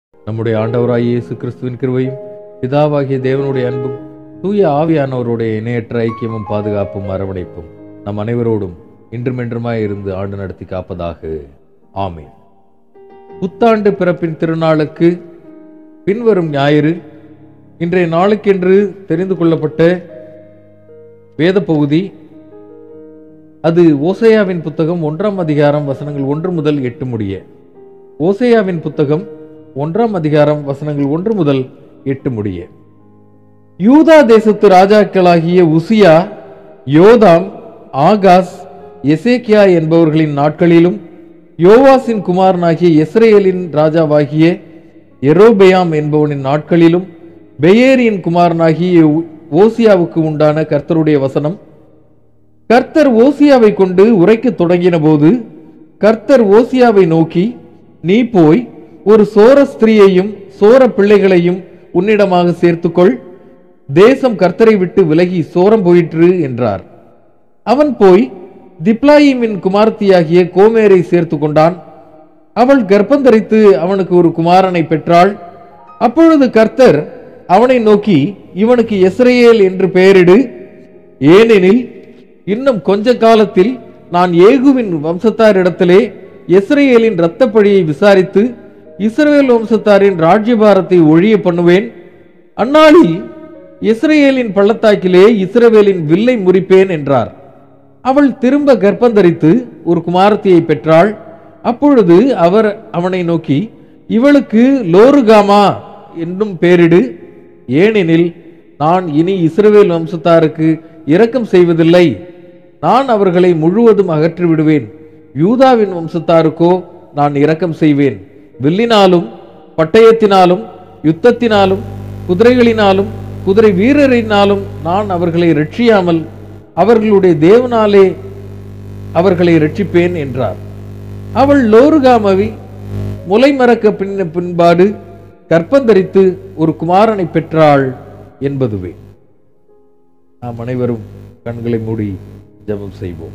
நம்முடைய ஆண்டவராகிய இயேசு கிறிஸ்துவின் கிருபையும் பிதாவாகிய தேவனுடைய அன்பும் தூய ஆவியானவருடைய இணையற்ற ஐக்கியமும் பாதுகாப்பும் அரவணைப்பும் நம் அனைவரோடும் இன்றுமென்றுமாய் இருந்து ஆண்டு நடத்தி காப்பதாக ஆமென் புத்தாண்டு பிறப்பின் திருநாளுக்கு பின்வரும் ஞாயிறு இன்றைய நாளுக்கென்று தெரிந்து கொள்ளப்பட்ட வேத பகுதி அது ஓசையாவின் புத்தகம் ஒன்றாம் அதிகாரம் வசனங்கள் ஒன்று முதல் எட்டு முடிய ஓசையாவின் புத்தகம் ஒன்றாம் அதிகாரம் வசனங்கள் ஒன்று முதல் எட்டு முடிய யூதா தேசத்து ராஜாக்களாகிய உசியா யோதாம் ஆகாஸ் எசேக்கியா என்பவர்களின் நாட்களிலும் யோவாசின் குமாரனாகிய எஸ்ரேலின் ராஜாவாகிய எரோபெயாம் என்பவனின் நாட்களிலும் பெயேரியின் குமாரனாகிய ஓசியாவுக்கு உண்டான கர்த்தருடைய வசனம் கர்த்தர் ஓசியாவை கொண்டு உரைக்கத் தொடங்கின போது கர்த்தர் ஓசியாவை நோக்கி நீ போய் ஒரு சோர ஸ்திரீயையும் சோர பிள்ளைகளையும் உன்னிடமாக சேர்த்துக்கொள் தேசம் கர்த்தரை விட்டு விலகி சோரம் போயிற்று என்றார் அவன் போய் திப்லாயிமின் குமார்த்தியாகிய கோமேரை சேர்த்து கொண்டான் அவள் கர்ப்பந்தரித்து அவனுக்கு ஒரு குமாரனை பெற்றாள் அப்பொழுது கர்த்தர் அவனை நோக்கி இவனுக்கு எஸ்ரேல் என்று பெயரிடு ஏனெனில் இன்னும் கொஞ்ச காலத்தில் நான் ஏகுவின் வம்சத்தாரிடத்திலே இஸ்ரேலின் இரத்தப்பழியை விசாரித்து இஸ்ரேல் வம்சத்தாரின் ராஜ்யபாரத்தை ஒழிய பண்ணுவேன் அந்நாளில் இஸ்ரேலின் பள்ளத்தாக்கிலே இஸ்ரவேலின் வில்லை முறிப்பேன் என்றார் அவள் திரும்ப கர்ப்பந்தரித்து ஒரு குமாரத்தியை பெற்றாள் அப்பொழுது அவர் அவனை நோக்கி இவளுக்கு லோருகாமா என்னும் பேரிடு ஏனெனில் நான் இனி இஸ்ரவேல் வம்சத்தாருக்கு இரக்கம் செய்வதில்லை நான் அவர்களை முழுவதும் அகற்றி விடுவேன் யூதாவின் வம்சத்தாருக்கோ நான் இரக்கம் செய்வேன் வில்லினாலும் பட்டயத்தினாலும் யுத்தத்தினாலும் குதிரைகளினாலும் குதிரை வீரரினாலும் நான் அவர்களை ரட்சியாமல் அவர்களுடைய தேவனாலே அவர்களை ரட்சிப்பேன் என்றார் அவள் லோருகாமவி முலை மறக்க பின்ன பின்பாடு கற்பந்தரித்து ஒரு குமாரனை பெற்றாள் என்பதுவே நாம் அனைவரும் கண்களை மூடி ஜெபம் செய்வோம்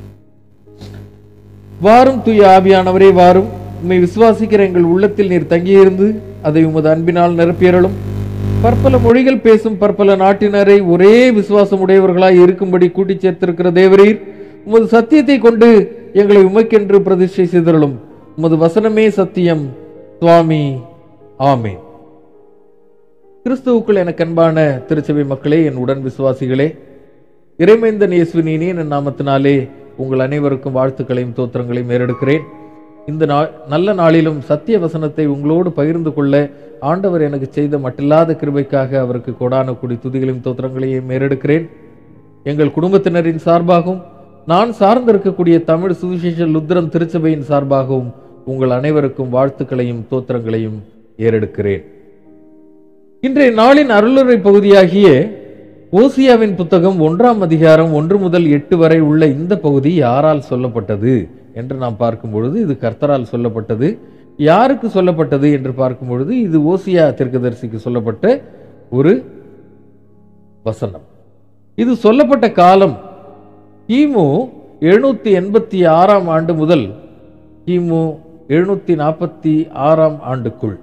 வாரும் தூய ஆவியானவரே வாரும் உம்மை விசுவாசிக்கிற எங்கள் உள்ளத்தில் நீர் தங்கியிருந்து அதை உமது அன்பினால் நிரப்பியறலும் பற்பல மொழிகள் பேசும் பற்பல நாட்டினரை ஒரே விசுவாசம் உடையவர்களாய் இருக்கும்படி கூட்டிச் சேர்த்திருக்கிற தேவரீர் உமது சத்தியத்தை கொண்டு எங்களை உமைக்கென்று பிரதிஷ்டை செய்தருளும் உமது வசனமே சத்தியம் சுவாமி ஆமே கிறிஸ்துவுக்குள் எனக்கு அன்பான திருச்சபை மக்களே என் உடன் விசுவாசிகளே இறைமைந்தன் இயேசுவின் இனிய நாமத்தினாலே உங்கள் அனைவருக்கும் வாழ்த்துக்களையும் தோத்திரங்களையும் ஏறெடுக்கிறேன் இந்த நா நல்ல நாளிலும் சத்திய வசனத்தை உங்களோடு பகிர்ந்து கொள்ள ஆண்டவர் எனக்கு செய்த மட்டில்லாத கிருபைக்காக அவருக்கு கொடான குடி துதிகளையும் தோத்திரங்களையும் ஏறெடுக்கிறேன் எங்கள் குடும்பத்தினரின் சார்பாகவும் நான் சார்ந்திருக்கக்கூடிய தமிழ் சுவிசேஷ லுத்திரன் திருச்சபையின் சார்பாகவும் உங்கள் அனைவருக்கும் வாழ்த்துக்களையும் தோத்திரங்களையும் ஏறெடுக்கிறேன் இன்றைய நாளின் அருளுரை பகுதியாகிய ஓசியாவின் புத்தகம் ஒன்றாம் அதிகாரம் ஒன்று முதல் எட்டு வரை உள்ள இந்த பகுதி யாரால் சொல்லப்பட்டது என்று நாம் பார்க்கும் பொழுது இது கர்த்தரால் சொல்லப்பட்டது யாருக்கு சொல்லப்பட்டது என்று பார்க்கும் பொழுது இது ஓசியா தீர்க்கதரிசிக்கு சொல்லப்பட்ட ஒரு வசனம் இது சொல்லப்பட்ட காலம் கிமு எழுநூத்தி எண்பத்தி ஆறாம் ஆண்டு முதல் கிமு எழுநூத்தி நாற்பத்தி ஆறாம் ஆண்டுக்குள்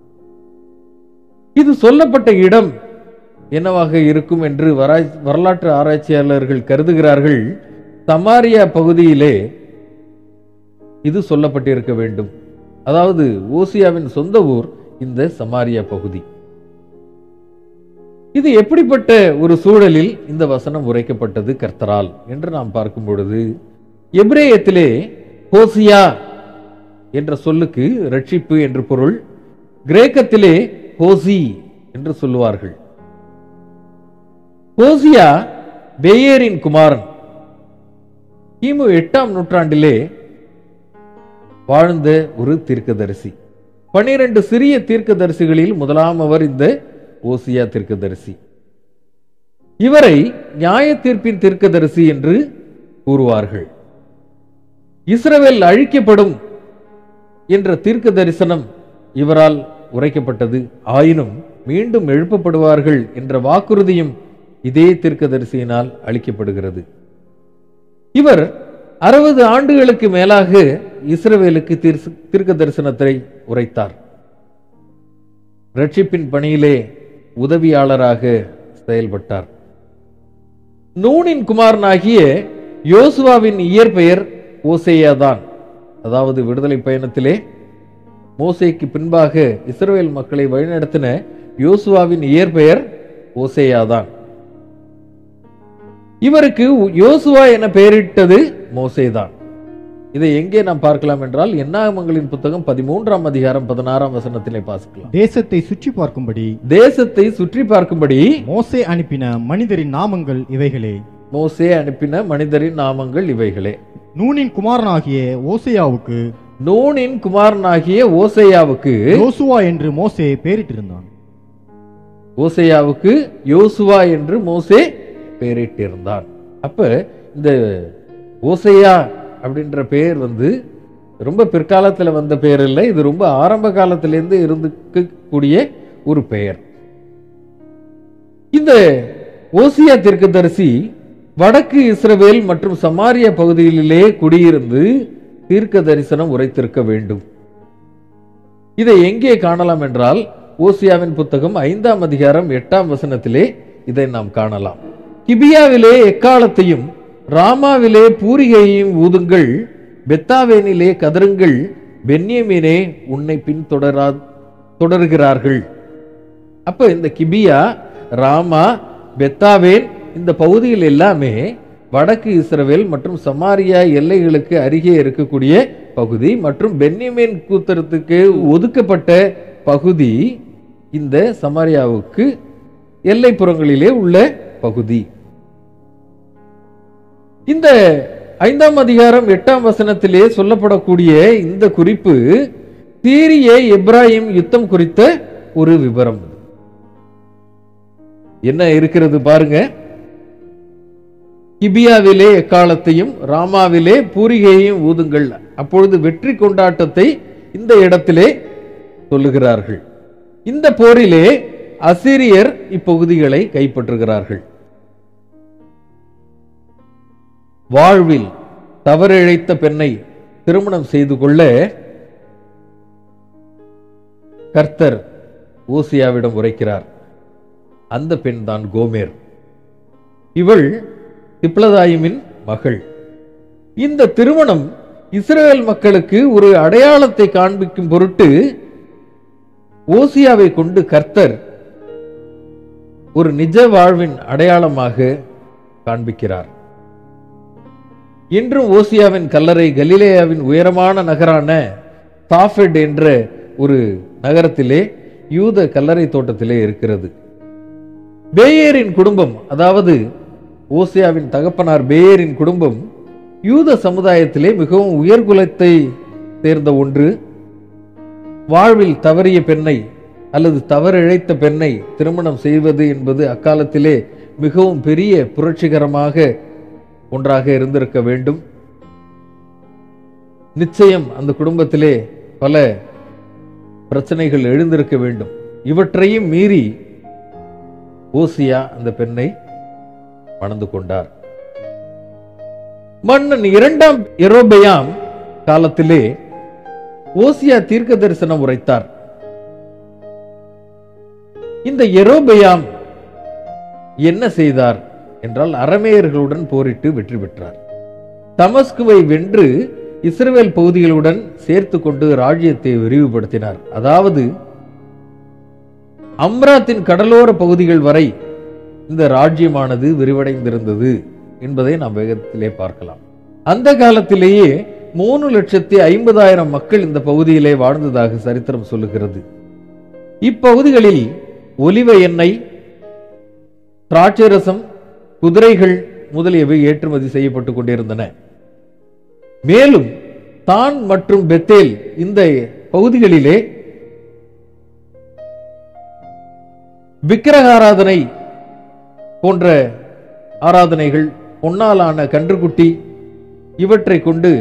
இது சொல்லப்பட்ட இடம் என்னவாக இருக்கும் என்று வராய்- வரலாற்று ஆராய்ச்சியாளர்கள் கருதுகிறார்கள் சமாரியா பகுதியிலே இது சொல்லப்பட்டிருக்க வேண்டும் அதாவது ஓசியாவின் சொந்த ஊர் இந்த சமாரியா பகுதி இது எப்படிப்பட்ட ஒரு சூழலில் இந்த வசனம் உரைக்கப்பட்டது கர்த்தரால் என்று நாம் பார்க்கும் பொழுது எபிரேயத்திலே ஹோசியா என்ற சொல்லுக்கு ரட்சிப்பு என்று பொருள் கிரேக்கத்திலே ஹோசி என்று சொல்லுவார்கள் ஹோசியா பேயேரின் குமாரன் கிமு எட்டாம் நூற்றாண்டிலே வாழ்ந்த ஒரு தீர்க்கதரிசி பனிரெண்டு சிறிய தீர்க்கதரிசிகளில் முதலாம் அவர் இந்த ஓசியா தீர்க்கதரிசி இவரை நியாய தீர்ப்பின் தீர்க்கதரிசி என்று கூறுவார்கள் இஸ்ரவேல் அழிக்கப்படும் என்ற தீர்க்க தரிசனம் இவரால் உரைக்கப்பட்டது ஆயினும் மீண்டும் எழுப்பப்படுவார்கள் என்ற வாக்குறுதியும் இதே தீர்க்கதரிசியினால் அளிக்கப்படுகிறது இவர் அறுபது ஆண்டுகளுக்கு மேலாக இஸ்ரவேலுக்கு தீர்க்க தரிசனத்தை உரைத்தார் ரட்சிப்பின் பணியிலே உதவியாளராக செயல்பட்டார் நூனின் குமாரனாகிய யோசுவாவின் இயற்பெயர் ஓசேயா தான் அதாவது விடுதலை பயணத்திலே மோசேக்கு பின்பாக இஸ்ரவேல் மக்களை வழிநடத்தின யோசுவாவின் இயற்பெயர் ஓசேயா தான் இவருக்கு யோசுவா என பெயரிட்டது மோசேதான் இதை எங்கே நாம் பார்க்கலாம் என்றால் என்னாகமங்களின் புத்தகம் பதிமூன்றாம் அதிகாரம் பதினாறாம் வசனத்திலே பார்க்கலாம் தேசத்தை சுற்றி பார்க்கும்படி தேசத்தை சுற்றி பார்க்கும்படி மோசே அனுப்பின மனிதரின் நாமங்கள் இவைகளே மோசே அனுப்பின மனிதரின் நாமங்கள் இவைகளே நூனின் குமாரனாகிய ஓசேயாவுக்கு நூனின் குமாரனாகிய ஓசேயாவுக்கு யோசுவா என்று மோசே பெயரிட்டிருந்தான் ஓசேயாவுக்கு யோசுவா என்று மோசே பெயரிட்டிருந்தான் அப்ப இந்த ஓசேயா அப்படின்ற பெயர் வந்து ரொம்ப பிற்காலத்துல வந்த பெயர் இல்லை இது ரொம்ப ஆரம்ப காலத்திலிருந்து இருந்துக்கக்கூடிய ஒரு பெயர் இந்த ஓசியா தீர்க்கதரிசி வடக்கு இஸ்ரவேல் மற்றும் சமாரிய பகுதிகளிலே குடியிருந்து தீர்க்க தரிசனம் உரைத்திருக்க வேண்டும் இதை எங்கே காணலாம் என்றால் ஓசியாவின் புத்தகம் ஐந்தாம் அதிகாரம் எட்டாம் வசனத்திலே இதை நாம் காணலாம் கிபியாவிலே எக்காலத்தையும் ராமாவிலே பூரிகையையும் ஊதுங்கள் பெத்தாவேனிலே கதருங்கள் பென்யமீனே உன்னை பின்தொடரா தொடர்கிறார்கள் அப்ப இந்த கிபியா ராமா பெத்தாவேன் இந்த பகுதிகள் எல்லாமே வடக்கு இஸ்ரவேல் மற்றும் சமாரியா எல்லைகளுக்கு அருகே இருக்கக்கூடிய பகுதி மற்றும் பென்யமீன் கூத்தரத்துக்கு ஒதுக்கப்பட்ட பகுதி இந்த சமாரியாவுக்கு எல்லைப்புறங்களிலே உள்ள பகுதி இந்த ஐந்தாம் அதிகாரம் எட்டாம் வசனத்திலே சொல்லப்படக்கூடிய இந்த குறிப்பு சீரிய எப்ராஹிம் யுத்தம் குறித்த ஒரு விவரம் என்ன இருக்கிறது பாருங்க கிபியாவிலே எக்காலத்தையும் ராமாவிலே பூரிகையையும் ஊதுங்கள் அப்பொழுது வெற்றி கொண்டாட்டத்தை இந்த இடத்திலே சொல்லுகிறார்கள் இந்த போரிலே அசிரியர் இப்பகுதிகளை கைப்பற்றுகிறார்கள் வாழ்வில் தவறிழைத்த பெண்ணை திருமணம் செய்து கொள்ள கர்த்தர் ஓசியாவிடம் உரைக்கிறார் அந்த பெண் தான் கோமேர் இவள் திப்ளதாயிமின் மகள் இந்த திருமணம் இஸ்ரேல் மக்களுக்கு ஒரு அடையாளத்தை காண்பிக்கும் பொருட்டு ஓசியாவை கொண்டு கர்த்தர் ஒரு நிஜ வாழ்வின் அடையாளமாக காண்பிக்கிறார் இன்றும் ஓசியாவின் கல்லறை கலிலேயாவின் உயரமான நகரான தாஃபெட் என்ற ஒரு நகரத்திலே யூத கல்லறை தோட்டத்திலே இருக்கிறது பேயரின் குடும்பம் அதாவது ஓசியாவின் தகப்பனார் பேயரின் குடும்பம் யூத சமுதாயத்திலே மிகவும் உயர்குலத்தை சேர்ந்த ஒன்று வாழ்வில் தவறிய பெண்ணை அல்லது தவறிழைத்த பெண்ணை திருமணம் செய்வது என்பது அக்காலத்திலே மிகவும் பெரிய புரட்சிகரமாக ஒன்றாக இருந்திருக்க வேண்டும் நிச்சயம் அந்த குடும்பத்திலே பல பிரச்சனைகள் எழுந்திருக்க வேண்டும் இவற்றையும் மீறி ஓசியா அந்த பெண்ணை மணந்து கொண்டார் மன்னன் இரண்டாம் எரோபயாம் காலத்திலே ஓசியா தீர்க்க தரிசனம் உரைத்தார் இந்த எரோபயாம் என்ன செய்தார் என்றால் அரமேயர்களுடன் போரிட்டு வெற்றி பெற்றார் தமஸ்குவை வென்று இஸ்ரவேல் பகுதிகளுடன் சேர்த்து கொண்டு ராஜ்யத்தை விரிவுபடுத்தினார் அதாவது அம்ராத்தின் கடலோர பகுதிகள் வரை இந்த ராஜ்யமானது விரிவடைந்திருந்தது என்பதை நாம் வேகத்திலே பார்க்கலாம் அந்த காலத்திலேயே மூணு லட்சத்தி ஐம்பதாயிரம் மக்கள் இந்த பகுதியிலே வாழ்ந்ததாக சரித்திரம் சொல்லுகிறது இப்பகுதிகளில் ஒலிவ எண்ணெய் திராட்சை ரசம் குதிரைகள் முதலியவை ஏற்றுமதி செய்யப்பட்டு கொண்டிருந்தன மேலும் தான் மற்றும் பெத்தேல் இந்த பகுதிகளிலே விக்கிரக ஆராதனை போன்ற ஆராதனைகள் பொன்னாலான கன்றுக்குட்டி இவற்றை கொண்டு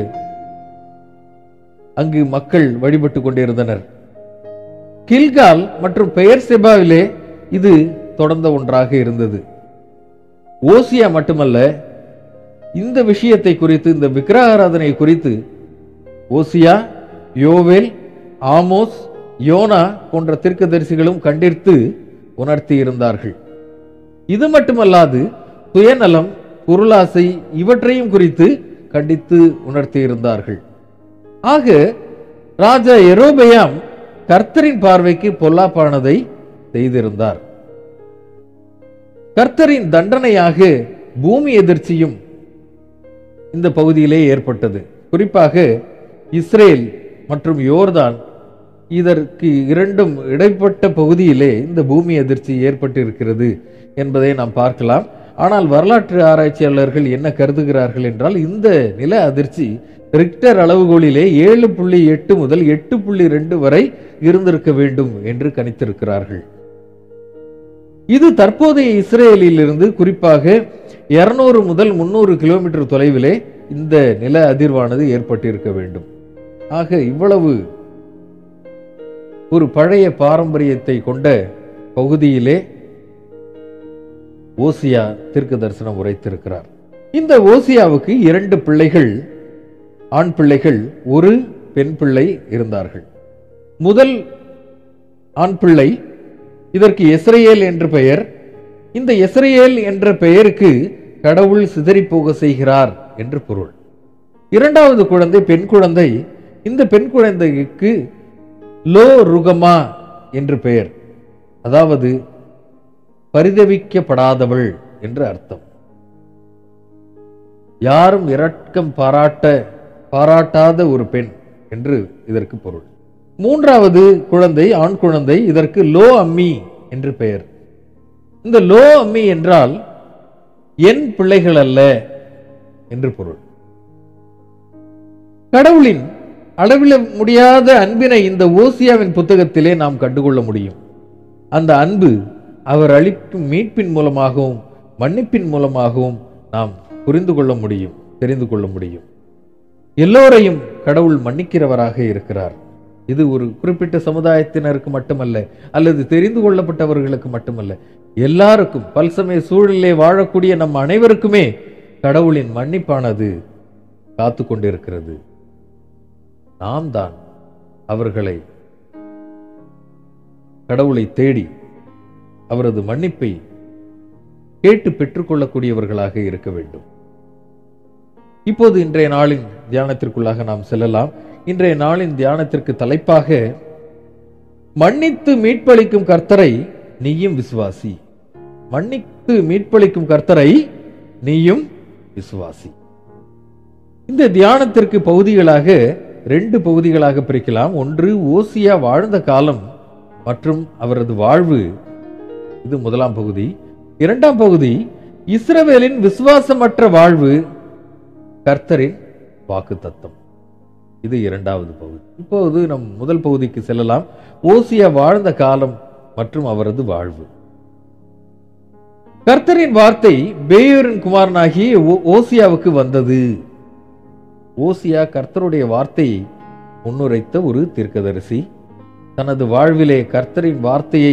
அங்கு மக்கள் வழிபட்டு கொண்டிருந்தனர் கில்கால் மற்றும் பெயர் செபாவிலே இது தொடர்ந்த ஒன்றாக இருந்தது ஓசியா மட்டுமல்ல இந்த விஷயத்தை குறித்து இந்த விக்கிரக ஆராதனை குறித்து ஓசியா யோவேல் ஆமோஸ் யோனா போன்ற தீர்க்கதரிசிகளும் கண்டித்து உணர்த்தி இருந்தார்கள் இது மட்டுமல்லாது சுயநலம் பொருளாசை இவற்றையும் குறித்து கண்டித்து உணர்த்தி இருந்தார்கள் ஆக ராஜா எரோபெயாம் கர்த்தரின் பார்வைக்கு பொல்லாப்பானதை செய்திருந்தார் கர்த்தரின் தண்டனையாக பூமி எதிர்ச்சியும் இந்த பகுதியிலே ஏற்பட்டது குறிப்பாக இஸ்ரேல் மற்றும் யோர்தான் இதற்கு இரண்டும் இடைப்பட்ட பகுதியிலே இந்த பூமி அதிர்ச்சி ஏற்பட்டிருக்கிறது என்பதை நாம் பார்க்கலாம் ஆனால் வரலாற்று ஆராய்ச்சியாளர்கள் என்ன கருதுகிறார்கள் என்றால் இந்த நில அதிர்ச்சி ரிக்டர் அளவுகோலிலே ஏழு புள்ளி எட்டு முதல் எட்டு புள்ளி ரெண்டு வரை இருந்திருக்க வேண்டும் என்று கணித்திருக்கிறார்கள் இது தற்போதைய இஸ்ரேலில் இருந்து குறிப்பாக இருநூறு முதல் முன்னூறு கிலோமீட்டர் தொலைவிலே இந்த நில அதிர்வானது ஏற்பட்டிருக்க வேண்டும் ஆக இவ்வளவு ஒரு பழைய பாரம்பரியத்தை கொண்ட பகுதியிலே ஓசியா தீர்க்க தரிசனம் உரைத்திருக்கிறார் இந்த ஓசியாவுக்கு இரண்டு பிள்ளைகள் ஆண் பிள்ளைகள் ஒரு பெண் பிள்ளை இருந்தார்கள் முதல் ஆண் பிள்ளை இதற்கு எஸ்ரேல் என்று பெயர் இந்த எஸ்ரேல் என்ற பெயருக்கு கடவுள் சிதறிப் போக செய்கிறார் என்று பொருள் இரண்டாவது குழந்தை பெண் குழந்தை இந்த பெண் குழந்தைக்கு லோ ருகமா என்று பெயர் அதாவது பரிதவிக்கப்படாதவள் என்று அர்த்தம் யாரும் இரக்கம் பாராட்ட பாராட்டாத ஒரு பெண் என்று இதற்கு பொருள் மூன்றாவது குழந்தை ஆண் குழந்தை இதற்கு லோ அம்மி என்று பெயர் இந்த லோ அம்மி என்றால் என் பிள்ளைகள் அல்ல என்று பொருள் கடவுளின் அளவிட முடியாத அன்பினை இந்த ஓசியாவின் புத்தகத்திலே நாம் கண்டுகொள்ள முடியும் அந்த அன்பு அவர் அளிக்கும் மீட்பின் மூலமாகவும் மன்னிப்பின் மூலமாகவும் நாம் புரிந்து கொள்ள முடியும் தெரிந்து கொள்ள முடியும் எல்லோரையும் கடவுள் மன்னிக்கிறவராக இருக்கிறார் இது ஒரு குறிப்பிட்ட சமுதாயத்தினருக்கு மட்டுமல்ல அல்லது தெரிந்து கொள்ளப்பட்டவர்களுக்கு மட்டுமல்ல எல்லாருக்கும் பல்சமய சூழலிலே வாழக்கூடிய நம் அனைவருக்குமே கடவுளின் மன்னிப்பானது காத்து கொண்டிருக்கிறது நாம் தான் அவர்களை கடவுளை தேடி அவரது மன்னிப்பை கேட்டு பெற்றுக்கொள்ளக்கூடியவர்களாக இருக்க வேண்டும் இப்போது இன்றைய நாளின் தியானத்திற்குள்ளாக நாம் செல்லலாம் இன்றைய நாளின் தியானத்திற்கு தலைப்பாக மன்னித்து மீட்பளிக்கும் கர்த்தரை நீயும் விசுவாசி மன்னித்து மீட்பளிக்கும் கர்த்தரை நீயும் விசுவாசி இந்த தியானத்திற்கு பகுதிகளாக ரெண்டு பகுதிகளாக பிரிக்கலாம் ஒன்று ஓசியா வாழ்ந்த காலம் மற்றும் அவரது வாழ்வு இது முதலாம் பகுதி இரண்டாம் பகுதி இஸ்ரவேலின் விசுவாசமற்ற வாழ்வு கர்த்தரின் வாக்கு தத்தம் இது இரண்டாவது பகுதி இப்போது நம் முதல் பகுதிக்கு செல்லலாம் ஓசியா வாழ்ந்த காலம் மற்றும் அவரது வாழ்வு கர்த்தரின் வார்த்தை பேயோரின் குமாரனாகிய ஓ- ஓசியாவுக்கு வந்தது ஓசியா கர்த்தருடைய வார்த்தையை முன்னுரைத்த ஒரு தீர்க்கதரிசி தனது வாழ்விலே கர்த்தரின் வார்த்தையை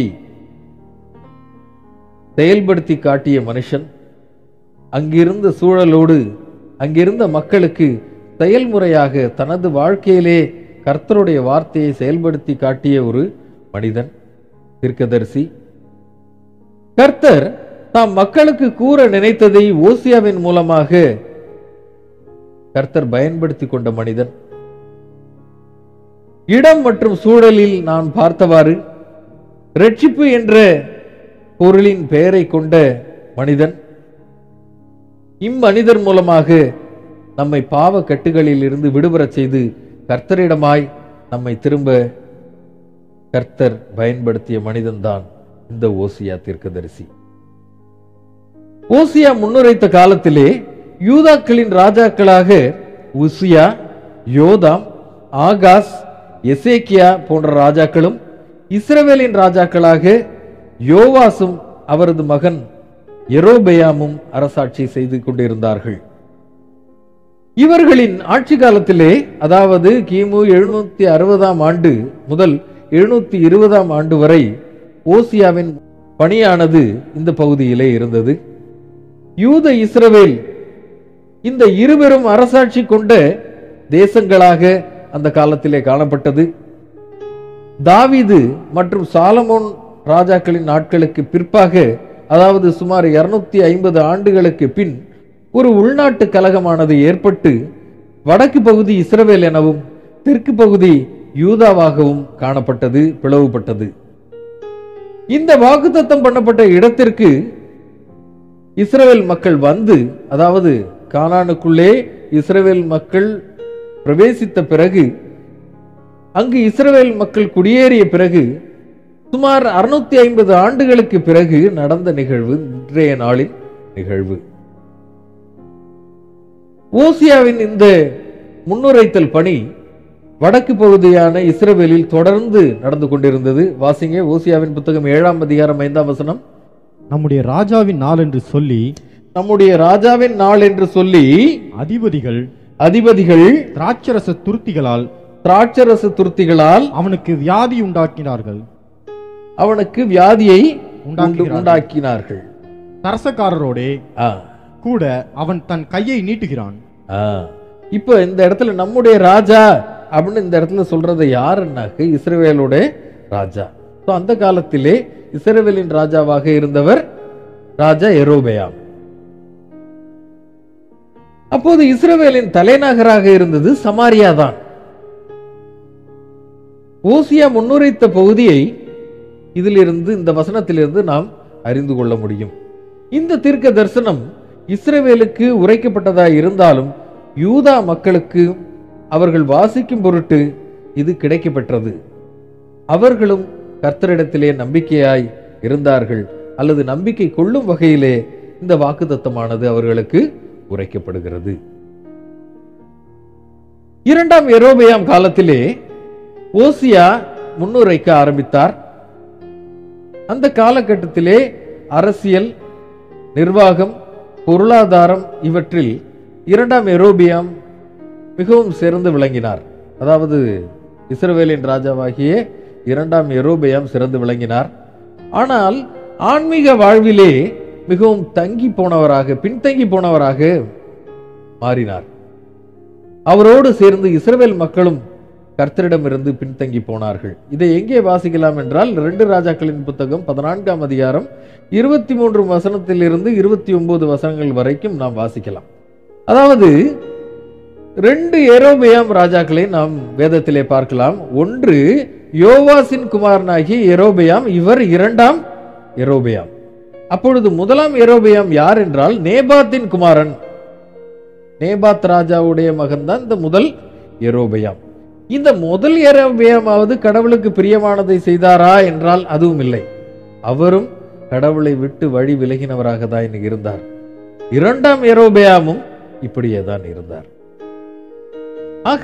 செயல்படுத்தி காட்டிய மனுஷன் அங்கிருந்த சூழலோடு அங்கிருந்த மக்களுக்கு செயல்முறையாக தனது வாழ்க்கையிலே கர்த்தருடைய வார்த்தையை செயல்படுத்தி காட்டிய ஒரு மனிதன் தீர்க்கதரிசி கர்த்தர் தாம் மக்களுக்கு கூற நினைத்ததை ஓசியாவின் மூலமாக கர்த்தர் பயன்படுத்தி கொண்ட மனிதன் இடம் மற்றும் சூழலில் நான் பார்த்தவாறு ரட்சிப்பு என்ற பொருளின் பெயரை கொண்ட மனிதன் இம்மனிதர் மூலமாக நம்மை பாவ கட்டுகளில் இருந்து விடுபடச் செய்து கர்த்தரிடமாய் நம்மை திரும்ப கர்த்தர் பயன்படுத்திய மனிதன்தான் இந்த ஓசியா தீர்க்கதரிசி ஓசியா முன்னுரைத்த காலத்திலே யூதாக்களின் ராஜாக்களாக உசியா யோதாம் ஆகாஸ் எசேக்கியா போன்ற ராஜாக்களும் இஸ்ரவேலின் ராஜாக்களாக யோவாசும் அவரது மகன் எரோபெயாமும் அரசாட்சி செய்து கொண்டிருந்தார்கள் இவர்களின் ஆட்சி காலத்திலே அதாவது கிமு எழுநூத்தி அறுபதாம் ஆண்டு முதல் எழுநூத்தி இருபதாம் ஆண்டு வரை ஓசியாவின் பணியானது இந்த பகுதியிலே இருந்தது யூத இஸ்ரவேல் இந்த இருவரும் அரசாட்சி கொண்ட தேசங்களாக அந்த காலத்திலே காணப்பட்டது தாவீது மற்றும் சாலமோன் ராஜாக்களின் நாட்களுக்கு பிற்பாக அதாவது சுமார் இருநூத்தி ஐம்பது ஆண்டுகளுக்கு பின் ஒரு உள்நாட்டு கலகமானது ஏற்பட்டு வடக்கு பகுதி இஸ்ரவேல் எனவும் தெற்கு பகுதி யூதாவாகவும் காணப்பட்டது பிளவுபட்டது இந்த வாக்குத்தத்தம் பண்ணப்பட்ட இடத்திற்கு இஸ்ரவேல் மக்கள் வந்து அதாவது கானானுக்குள்ளே இஸ்ரவேல் மக்கள் பிரவேசித்த பிறகு அங்கு இஸ்ரவேல் மக்கள் குடியேறிய பிறகு சுமார் அறுநூத்தி ஐம்பது ஆண்டுகளுக்கு பிறகு நடந்த நிகழ்வு இன்றைய நாளின் நிகழ்வு ஓசியாவின் இந்த முன்னுரைத்தல் பணி வடக்கு பகுதியான இஸ்ரவேலில் தொடர்ந்து நடந்து கொண்டிருந்தது வாசிங்க ஓசியாவின் புத்தகம் ஏழாம் அதிகாரம் ஐந்தாம் வசனம் நம்முடைய ராஜாவின் நாள் என்று சொல்லி நம்முடைய ராஜாவின் நாள் என்று சொல்லி அதிபதிகள் அதிபதிகள் திராட்சரச துருத்திகளால் திராட்சரச துருத்திகளால் அவனுக்கு வியாதி உண்டாக்கினார்கள் அவனுக்கு வியாதியை உண்டு- உண்டாக்குகிறார்கள். உண்டாக்கினார்கள் தரசக்காரரோடே ஆ, கூட அவன் தன் கையை நீட்டுகிறான் ஆ. இப்போ இந்த இடத்துல நம்முடைய ராஜா அப்படின்னு இந்த இடத்துல சொல்றது யாருன்னாக்க இஸ்ரவேலோட ராஜா So, அந்த காலத்திலே இஸ்ரவேலின் ராஜாவாக இருந்தவர் ராஜா எரோபெயாம் அப்போது இஸ்ரவேலின் தலைநகராக இருந்தது சமாரியா தான் ஓசியா முன்னுரைத்த பகுதியை இதிலிருந்து இந்த வசனத்திலிருந்து நாம் அறிந்து கொள்ள முடியும் இந்த தீர்க்க தரிசனம் இஸ்ரவேலுக்கு உரைக்கப்பட்டதா இருந்தாலும் யூதா மக்களுக்கு அவர்கள் வாசிக்கும் பொருட்டு இது கிடைக்கப்பெற்றது அவர்களும் கர்த்தரிடத்திலே நம்பிக்கையாய் இருந்தார்கள் அல்லது நம்பிக்கை கொள்ளும் வகையிலே இந்த வாக்குத்தத்தமானது அவர்களுக்கு உரைக்கப்படுகிறது இரண்டாம் எரோபெயாம் காலத்திலே ஓசியா முன்னுரைக்க ஆரம்பித்தார் அந்த காலகட்டத்திலே அரசியல் நிர்வாகம் பொருளாதாரம் இவற்றில் இரண்டாம் எரோபியாம் மிகவும் சிறந்து விளங்கினார் அதாவது இஸ்ரவேலின் ராஜாவாகிய இரண்டாம் எரோபியாம் சிறந்து விளங்கினார் ஆனால் ஆன்மீக வாழ்விலே மிகவும் தங்கி போனவராக பின்தங்கி போனவராக மாறினார் அவரோடு சேர்ந்து இஸ்ரவேல் மக்களும் கர்த்தரிடமிருந்து பின்தங்கி போனார்கள் இதை எங்கே வாசிக்கலாம் என்றால் ரெண்டு ராஜாக்களின் புத்தகம் பதினான்காம் அதிகாரம் இருபத்தி மூன்று வசனத்திலிருந்து இருபத்தி ஒன்பது வசனங்கள் வரைக்கும் நாம் வாசிக்கலாம் அதாவது ரெண்டு எரோபெயாம் ராஜாக்களை நாம் வேதத்திலே பார்க்கலாம் ஒன்று யோவாசின் குமாரனாகிய எரோபெயாம் இவர் இரண்டாம் எரோபெயாம் அப்பொழுது முதலாம் எரோபெயாம் யார் என்றால் நேபாத்தின் குமாரன் நேபாத் ராஜாவுடைய மகன்தான் இந்த முதல் எரோபெயாம் இந்த முதல் எரோபெயாமாவது கடவுளுக்கு பிரியமானதை செய்தாரா என்றால் அதுவும் இல்லை அவரும் கடவுளை விட்டு வழி விலகினவராக தான் இருந்தார் இரண்டாம் எரோபெயாமும் இப்படியே தான் இருந்தார் ஆக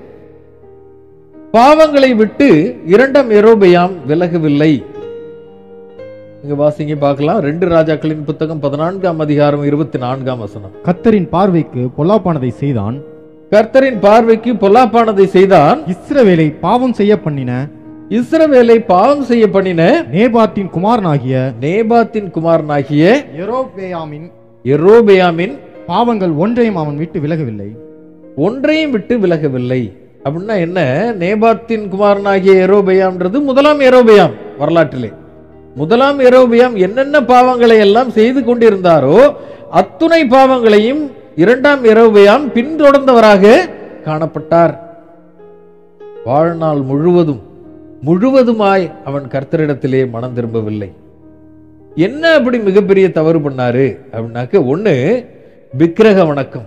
பாவங்களை விட்டு இரண்டாம் எரோபெயாம் விலகவில்லை இங்க வாசிங்க பார்க்கலாம் ரெண்டு ராஜாக்களின் புத்தகம் பதினான்காம் அதிகாரம் இருபத்தி நான்காம் வசனம் கத்தரின் பார்வைக்கு பொல்லாப்பானதை செய்தான் கர்த்தரின் பார்வைக்கு பொல்லாப்பானதை செய்தான் இஸ்ரவேலை பாவம் செய்ய பண்ணின இஸ்ரவேலை பாவம் செய்ய பண்ணின நேபாத்தின் குமாரனாகிய நேபாத்தின் குமாரனாகிய எரோபேயாமின் எரோபெயாமின் பாவங்கள் ஒன்றையும் அவன் விட்டு விலகவில்லை ஒன்றையும் விட்டு விலகவில்லை அப்படின்னா என்ன நேபாத்தின் குமாரனாகிய எரோபெயாம்ன்றது முதலாம் எரோபெயாம் வரலாற்றிலே முதலாம் எரோபியாம் என்னென்ன பாவங்களை எல்லாம் செய்து கொண்டிருந்தாரோ அத்துணை பாவங்களையும் இரண்டாம் எரோபியாம் பின்தொடர்ந்தவராக காணப்பட்டார் வாழ்நாள் முழுவதும் முழுவதுமாய் அவன் கர்த்தரிடத்திலே மனம் திரும்பவில்லை என்ன அப்படி மிகப்பெரிய தவறு பண்ணாரு அப்படின்னாக்க ஒண்ணு விக்கிரக வணக்கம்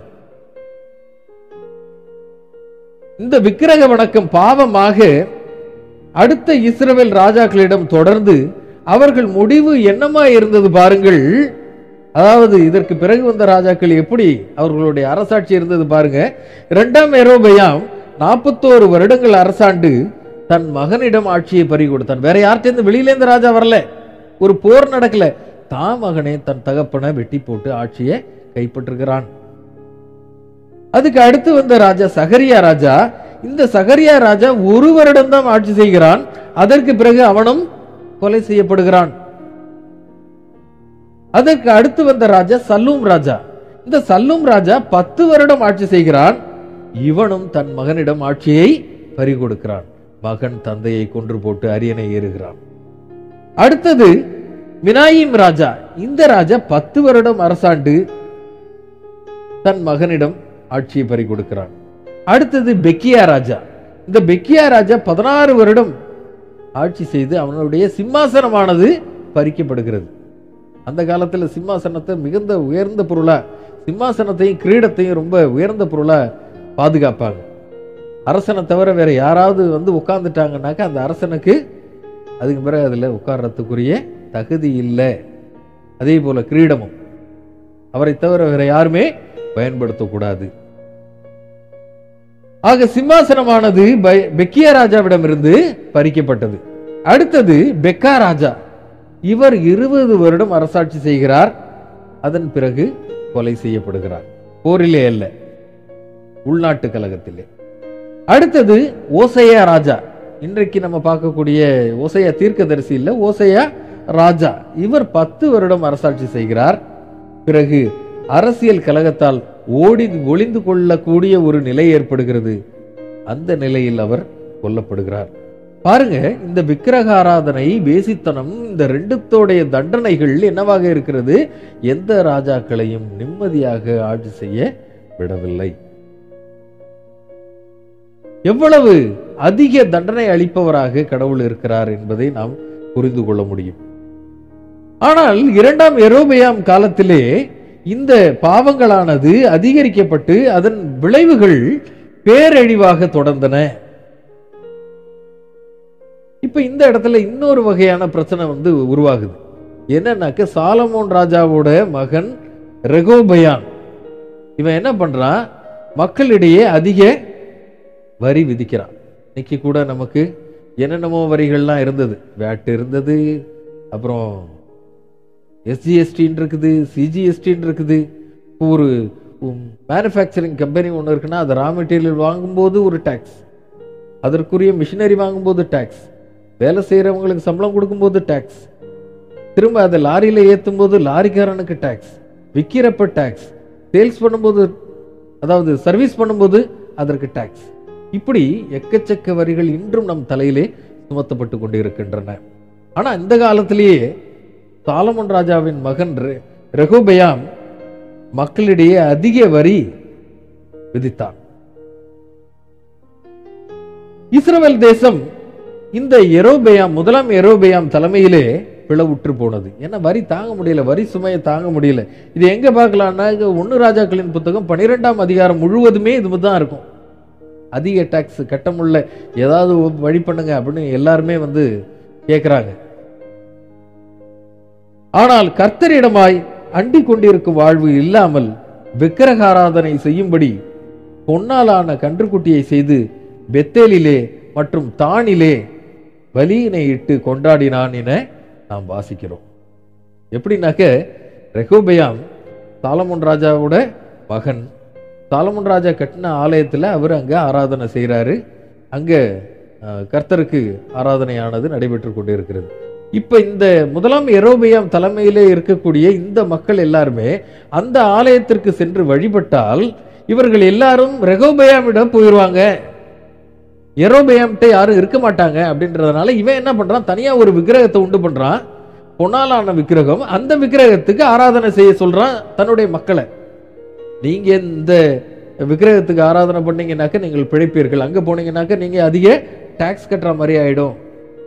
இந்த விக்கிரக வணக்கம் பாவமாக அடுத்த இஸ்ரவேல் ராஜாக்களிடம் தொடர்ந்து அவர்கள் முடிவு என்னமா இருந்தது பாருங்கள் அதாவது இதற்கு பிறகு வந்த ராஜாக்கள் எப்படி அவர்களுடைய அரசாட்சி இருந்தது பாருங்க இரண்டாம் எரோபயாம் நாற்பத்தோரு வருடங்கள் அரசாண்டு தன் மகனிடம் ஆட்சியை பறி கொடுத்தான் வேற யார்கிட்ட வெளியில இருந்து ராஜா வரல ஒரு போர் நடக்கல தான் மகனே தன் தகப்பனை வெட்டி போட்டு ஆட்சியை கைப்பற்றுகிறான் அதுக்கு அடுத்து வந்த ராஜா சகரியா ராஜா இந்த சகரியா ராஜா ஒரு வருடம் தான் ஆட்சி செய்கிறான் அதற்கு பிறகு அவனும் கொலை செய்யப்படுகிறான் அதற்கு அடுத்து வந்த ராஜா சல்லூம் ராஜா இந்த சல்லூம் ராஜா பத்து வருடம் ஆட்சி செய்கிறான் இவனும் தன் மகனிடம் ஆட்சியை பறிகொடுக்கிறான் மகன் தந்தையை கொன்று போட்டு அரியணை ஏறுகிறான் அடுத்தது மினாயிம் ராஜா இந்த ராஜா பத்து வருடம் அரசாண்டு தன் மகனிடம் ஆட்சியை பறி கொடுக்கிறான் அடுத்தது பெக்கியா ராஜா இந்த பெக்கியா ராஜா பதினாறு வருடம் ஆட்சி செய்து அவனுடைய சிம்மாசனமானது பறிக்கப்படுகிறது அந்த காலத்துல சிம்மாசனத்தை மிகுந்த உயர்ந்த பொருளா சிம்மாசனத்தையும் கிரீடத்தையும் ரொம்ப உயர்ந்த பொருளா பாதுகாப்பாங்க அரசனை தவிர வேற யாராவது வந்து உட்கார்ந்துட்டாங்கன்னாக்கா அந்த அரசனுக்கு அதுக்கு பிறகு அதுல உட்கார்றதுக்குரிய தகுதி இல்லை அதே போல கிரீடமும் அவரை தவிர வேற யாருமே பயன்படுத்தக்கூடாது ஆக சிம்மாசனமானது பை- பெக்கியா ராஜாவிடமிருந்து பறிக்கப்பட்டது அடுத்தது பெக்கா ராஜா இவர் இருபது வருடம் அரசாட்சி செய்கிறார் அதன் பிறகு கொலை செய்யப்படுகிறார் போரிலே அல்ல உள்நாட்டு கழகத்திலே அடுத்தது ஓசையா ராஜா இன்றைக்கு நம்ம பார்க்கக்கூடிய ஓசையா தீர்க்கதரிசி இல்ல ஓசையா ராஜா இவர் பத்து வருடம் அரசாட்சி செய்கிறார் பிறகு அரசியல் கழகத்தால் ஓடி ஒளிந்து கொள்ளக்கூடிய ஒரு நிலை ஏற்படுகிறது அந்த நிலையில் அவர் கொல்லப்படுகிறார் பாருங்க இந்த விக்கிரக ஆராதனை வேசித்தனம் இந்த ரெண்டுத்தோடைய தண்டனைகள் என்னவாக இருக்கிறது எந்த ராஜாக்களையும் நிம்மதியாக ஆட்சி செய்ய விடவில்லை எவ்வளவு அதிக தண்டனை அளிப்பவராக கடவுள் இருக்கிறார் என்பதை நாம் புரிந்து கொள்ள முடியும் ஆனால் இரண்டாம் எரோபயாம் காலத்திலே இந்த பாவங்களானது அதிகரிக்கப்பட்டு அதன் விளைவுகள் பேரழிவாக தொடர்ந்தன இப்ப இந்த இடத்துல இன்னொரு வகையான பிரச்சனை வந்து உருவாகுது என்னன்னாக்க சாலமோன் ராஜாவோட மகன் ரெகோபயான் இவன் என்ன பண்றான் மக்களிடையே அதிக வரி விதிக்கிறான் இன்னைக்கு கூட நமக்கு என்னென்னமோ வரிகள்லாம் இருந்தது வேட் இருந்தது அப்புறம் எஸ்ஜிஎஸ்டின்னு இருக்குது சிஜிஎஸ்டின்னு இருக்குது இப்போ ஒரு மேனுஃபேக்சரிங் கம்பெனி ஒன்று இருக்குன்னா அது ரா மெட்டீரியல் வாங்கும்போது ஒரு டேக்ஸ் அதற்குரிய மிஷினரி வாங்கும்போது டேக்ஸ் வேலை செய்கிறவங்களுக்கு சம்பளம் கொடுக்கும்போது டேக்ஸ் திரும்ப அதை லாரியில் ஏற்றும் போது லாரிக்காரனுக்கு டேக்ஸ் விற்கிறப்ப டேக்ஸ் சேல்ஸ் பண்ணும்போது அதாவது சர்வீஸ் பண்ணும்போது அதற்கு டேக்ஸ் இப்படி எக்கச்சக்க வரிகள் இன்றும் நம் தலையிலே சுமத்தப்பட்டு கொண்டு இருக்கின்றன ஆனா இந்த காலத்திலேயே சாலமன் ராஜாவின் மகன் ரெ- ரெகோபெயாம் மக்களிடையே அதிக வரி விதித்தான் இஸ்ரவேல் தேசம் இந்த எரோபெயாம் முதலாம் எரோபெயாம் தலைமையிலே பிளவுற்று போனது ஏன்னா வரி தாங்க முடியல வரி சுமையை தாங்க முடியல இது எங்க பார்க்கலாம்னா இங்க ஒன்னு ராஜாக்களின் புத்தகம் பன்னிரெண்டாம் அதிகாரம் முழுவதுமே இது தான் இருக்கும் அதிக டாக்ஸ் கட்ட முடியல ஏதாவது ஒரு வழி பண்ணுங்க அப்படின்னு எல்லாருமே வந்து கேட்குறாங்க ஆனால் கர்த்தரிடமாய் அண்டிக் கொண்டிருக்கும் வாழ்வு இல்லாமல் விக்கிரக ஆராதனை செய்யும்படி பொன்னாலான கன்றுக்குட்டியை செய்து பெத்தேலிலே மற்றும் தானிலே பலியினை இட்டு கொண்டாடினான் என நாம் வாசிக்கிறோம் எப்படின்னாக்க ரெகோபயாம் சாலமோன் ராஜாவோட மகன் சாலமோன் ராஜா கட்டின ஆலயத்தில் அவர் அங்கே ஆராதனை செய்கிறாரு அங்கே அஹ், கர்த்தருக்கு ஆராதனையானது நடைபெற்று கொண்டு இருக்கிறது இப்போ இந்த முதலாம் எரோபியாம் தலைமையிலே இருக்கக்கூடிய இந்த மக்கள் எல்லாருமே அந்த ஆலயத்திற்கு சென்று வழிபட்டால் இவர்கள் எல்லாரும் ரெகோபயாமிடம் போயிடுவாங்க எரோபயாம்கிட்ட யாரும் இருக்க மாட்டாங்க அப்படின்றதுனால இவன் என்ன பண்றான் தனியா ஒரு விக்கிரகத்தை உண்டு பண்றான் பொன்னாலான விக்கிரகம் அந்த விக்கிரகத்துக்கு ஆராதனை செய்ய சொல்றான் தன்னுடைய மக்களை நீங்க இந்த விக்கிரகத்துக்கு ஆராதனை பண்ணீங்கன்னாக்க நீங்கள் பிழைப்பீர்கள் அங்க போனீங்கன்னாக்க நீங்க அதிக டாக்ஸ் கட்டுற மாதிரி ஆயிடும்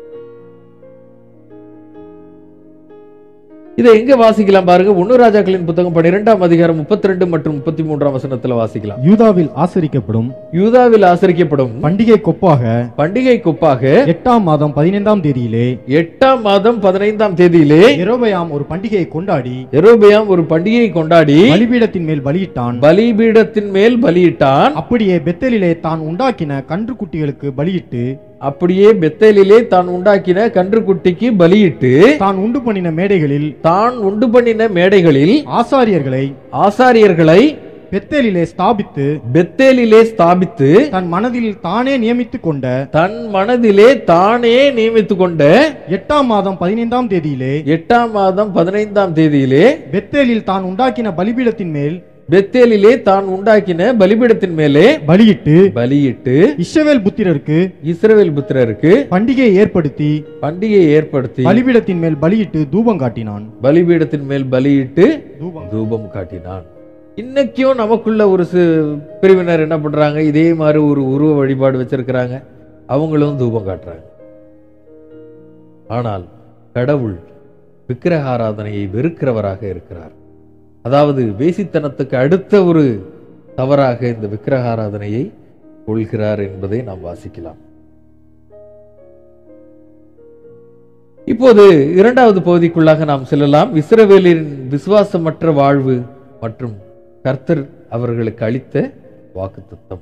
இதை எங்க வாசிக்கலாம் பாருங்க ஒன்னு ராஜாக்களின் புத்தகம் பன்னிரெண்டாம் அதிகாரம் முப்பத்தி ரெண்டு மற்றும் முப்பத்தி மூன்றாம் வசனத்துல வாசிக்கலாம் யூதாவில் ஆசரிக்கப்படும் யூதாவில் ஆசரிக்கப்படும் பண்டிகை கொப்பாக பண்டிகை கொப்பாக எட்டாம் மாதம் பதினைந்தாம் தேதியிலே எட்டாம் மாதம் பதினைந்தாம் தேதியிலே எரோபயாம் ஒரு பண்டிகையை கொண்டாடி எரோபியாம் ஒரு பண்டிகையை கொண்டாடி பலிபீடத்தின் மேல் பலியிட்டான் பலிபீடத்தின் மேல் பலியிட்டான் அப்படியே பெத்தேலிலே தான் உண்டாக்கின கன்றுக்குட்டிகளுக்கு பலியிட்டு அப்படியே பெத்தேலிலே தான் உண்டாக்கின கன்றுக்குட்டிக்கு பலியிட்டு தான் உண்டு பண்ணின மேடைகளில் தான் உண்டு பண்ணின மேடைகளில் ஆசாரியர்களை ஆசாரியர்களை பெத்தேலிலே ஸ்தாபித்து பெத்தேலிலே ஸ்தாபித்து தன் மனதில் தானே நியமித்துக் கொண்ட தன் மனதிலே தானே நியமித்துக் கொண்ட எட்டாம் மாதம் பதினைந்தாம் தேதியிலே எட்டாம் மாதம் பதினைந்தாம் தேதியிலே பெத்தேலில் தான் உண்டாக்கின பலிபீடத்தின் மேல் பெத்தேலிலே தான் உண்டாக்கின பலிபீடத்தின் மேலே பலியிட்டு பலியிட்டு இஸ்ரவேல் புத்திரருக்கு இஸ்ரவேல் புத்திரருக்கு பண்டிகையை ஏற்படுத்தி பண்டிகையை ஏற்படுத்தி பலிபீடத்தின் மேல் பலியிட்டு தூபம் காட்டினான் பலிபீடத்தின் மேல் பலியிட்டு தூபம் தூபம் காட்டினான் இன்னைக்கும் நமக்குள்ள ஒரு சி பிரிவினர் என்ன பண்றாங்க இதே மாதிரி ஒரு உருவ வழிபாடு வச்சிருக்கிறாங்க அவங்களும் தூபம் காட்டுறாங்க ஆனால் கடவுள் விக்கிரகாராதனையை வெறுக்கிறவராக இருக்கிறார் அதாவது வேசித்தனத்துக்கு அடுத்த ஒரு தவறாக இந்த விக்கிரகாராதனையை கொள்கிறார் என்பதை நாம் வாசிக்கலாம் இப்போது இரண்டாவது பகுதிக்குள்ளாக நாம் செல்லலாம் இஸ்ரவேலின் விசுவாசமற்ற வாழ்வு மற்றும் கர்த்தர் அவர்களுக்கு அளித்த வாக்குத்தத்தம்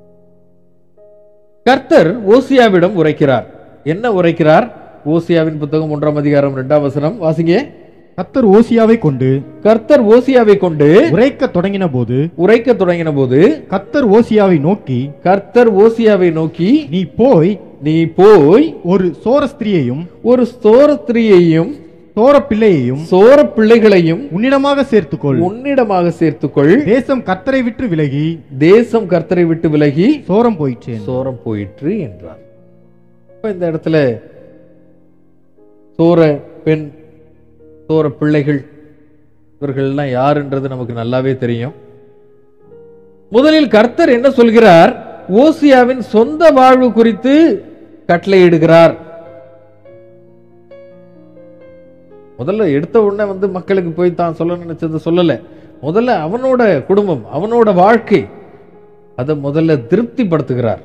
கர்த்தர் ஓசியாவிடம் உரைக்கிறார் என்ன உரைக்கிறார் ஓசியாவின் புத்தகம் ஒன்றாம் அதிகாரம் இரண்டாம் வசனம் வாசிங்க கத்தர் ஓசியாவை கொண்டு கர்த்தர் ஓசியாவை கொண்டு உரைக்க தொடங்கின போது உரைக்க தொடங்கின போது கத்தர் ஓசியாவை நோக்கி கர்த்தர் ஓசியாவை நோக்கி நீ போய் நீ போய் ஒரு சோர ஸ்திரியையும் ஒரு ஸ்தோரத்திரியையும் சோர பிள்ளையையும் சோர பிள்ளைகளையும் உன்னிடமாக சேர்த்துக்கொள் உன்னிடமாக சேர்த்துக்கொள் தேசம் கத்தரை விட்டு விலகி தேசம் கர்த்தரை விட்டு விலகி சோரம் போயிற்றேன் சோரம் போயிற்று என்றார் இப்ப இந்த இடத்துல சோர பெண் சோர பிள்ளைகள் இவர்கள்லாம் யாருன்றது நமக்கு நல்லாவே தெரியும் முதலில் கர்த்தர் என்ன சொல்கிறார் ஓசியாவின் சொந்த வாழ்வு குறித்து கட்டளையிடுகிறார் முதல்ல எடுத்த உடனே வந்து மக்களுக்கு போய் தான் சொல்ல நினைச்சது சொல்லல முதல்ல அவனோட குடும்பம் அவனோட வாழ்க்கை அதை முதல்ல திருப்திப்படுத்துகிறார்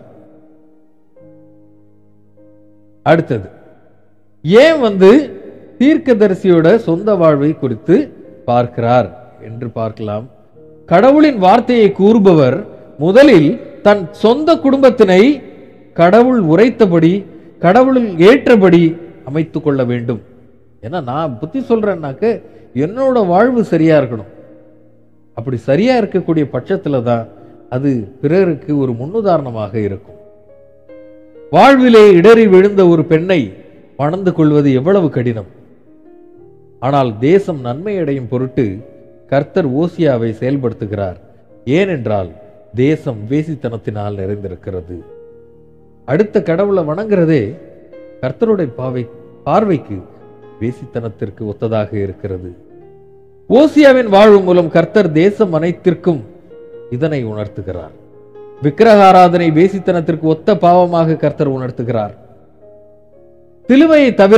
அடுத்தது ஏன் வந்து தீர்க்கதரிசியோட சொந்த வாழ்வை குறித்து பார்க்கிறார் என்று பார்க்கலாம் கடவுளின் வார்த்தையை கூறுபவர் முதலில் தன் சொந்த குடும்பத்தினை கடவுள் உரைத்தபடி கடவுளில் ஏற்றபடி அமைத்துக் கொள்ள வேண்டும் ஏன்னா நான் புத்தி சொல்றேன்னாக்க என்னோட வாழ்வு சரியா இருக்கணும் அப்படி சரியா இருக்கக்கூடிய பட்சத்துல தான் அது பிறருக்கு ஒரு முன்னுதாரணமாக இருக்கும் வாழ்விலே இடறி விழுந்த ஒரு பெண்ணை மணந்து கொள்வது எவ்வளவு கடினம் ஆனால் தேசம் நன்மை அடையும் பொருட்டு கர்த்தர் ஓசியாவை செயல்படுத்துகிறார் ஏனென்றால் தேசம் வேசித்தனத்தினால் நிறைந்திருக்கிறது அடுத்த கடவுளை வணங்குறதே கர்த்தருடைய பாவை பார்வைக்கு வேசித்தனத்திற்கு ஒத்ததாக இருக்கிறது ஓசியாவின் வாழ்வு மூலம் கர்த்தர் தேசம் அனைத்திற்கும் இதனை உணர்த்துகிறார் விக்கிரகாராதனை வேசித்தனத்திற்கு ஒத்த பாவமாக கர்த்தர் உணர்த்துகிறார் சிலுவையை தவிர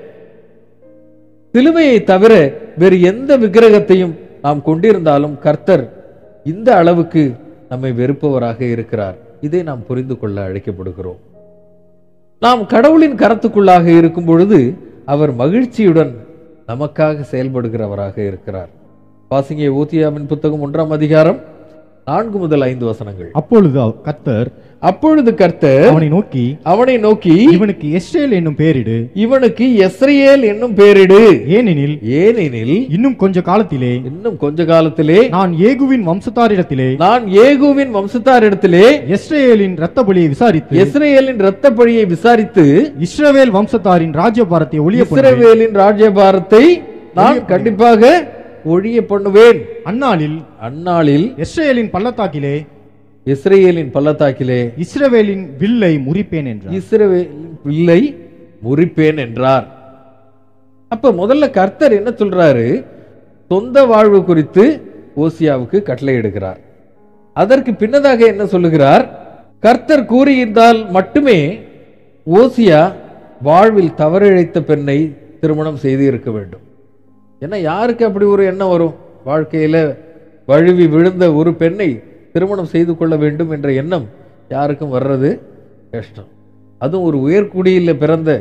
சிலுவையை தவிர வேறு எந்த விக்கிரகத்தையும் நாம் கொண்டிருந்தாலும் கர்த்தர் இந்த அளவுக்கு நம்மை வெறுப்பவராக இருக்கிறார் இதை நாம் புரிந்து கொள்ள அழைக்கப்படுகிறோம் நாம் கடவுளின் கரத்துக்குள்ளாக இருக்கும் பொழுது அவர் மகிழ்ச்சியுடன் நமக்காக செயல்படுகிறவராக இருக்கிறார் வாசிங்க ஊத்தியாவின் புத்தகம் ஒன்றாம் அதிகாரம் நான்கு முதல் ஐந்து வசனங்கள் அப்பொழுது அவ- கர்த்தர் அப்பொழுது கர்த்தர் அவனை நோக்கி அவனை நோக்கி இவனுக்கு எஸ்ரேல் என்னும் பெயரிடு இவனுக்கு எஸ்ரேல் என்னும் பெயரிடு ஏனெனில் ஏனெனில் இன்னும் கொஞ்ச காலத்திலே இன்னும் கொஞ்ச காலத்திலே நான் ஏகுவின் வம்சத்தாரிடத்திலே நான் ஏகுவின் வம்சத்தாரிடத்திலே எஸ்ரேலின் இரத்த பலியை விசாரித்து இஸ்ரவேலின் இரத்த பழியை விசாரித்து இஸ்ரவேல் வம்சத்தாரின் ராஜ்யபாரத்தை ஒளிய பண்ணுவேன். இஸ்ரவேலின் ராஜ்யபாரத்தை நான் கண்டிப்பாக ஒழிய பண்ணுவேன் அந்நாளில் அந்நாளில் எஸ்ரேலின் பள்ளத்தாக்கிலே இஸ்ரேலின் பள்ளத்தாக்கிலே இஸ்ரவேலின் வில்லை முறிப்பேன் என்றார் இஸ்ரவேலின் பிள்ளை முறிப்பேன் என்றார் அப்ப முதல்ல கர்த்தர் என்ன சொல்றாரு சொந்த வாழ்வு குறித்து ஓசியாவுக்கு கட்டளையிடுகிறார் அதற்கு பின்னதாக என்ன சொல்லுகிறார் கர்த்தர் கூறியிருந்தால் மட்டுமே ஓசியா வாழ்வில் தவறிழைத்த பெண்ணை திருமணம் செய்து இருக்க வேண்டும் ஏன்னா யாருக்கு அப்படி ஒரு எண்ணம் வரும் வாழ்க்கையில வழுவி விழுந்த ஒரு பெண்ணை திருமணம் செய்து கொள்ள வேண்டும் என்ற எண்ணம் யாருக்கும் வர்றது கஷ்டம் அதுவும் ஒரு உயர்குடியில் பிறந்த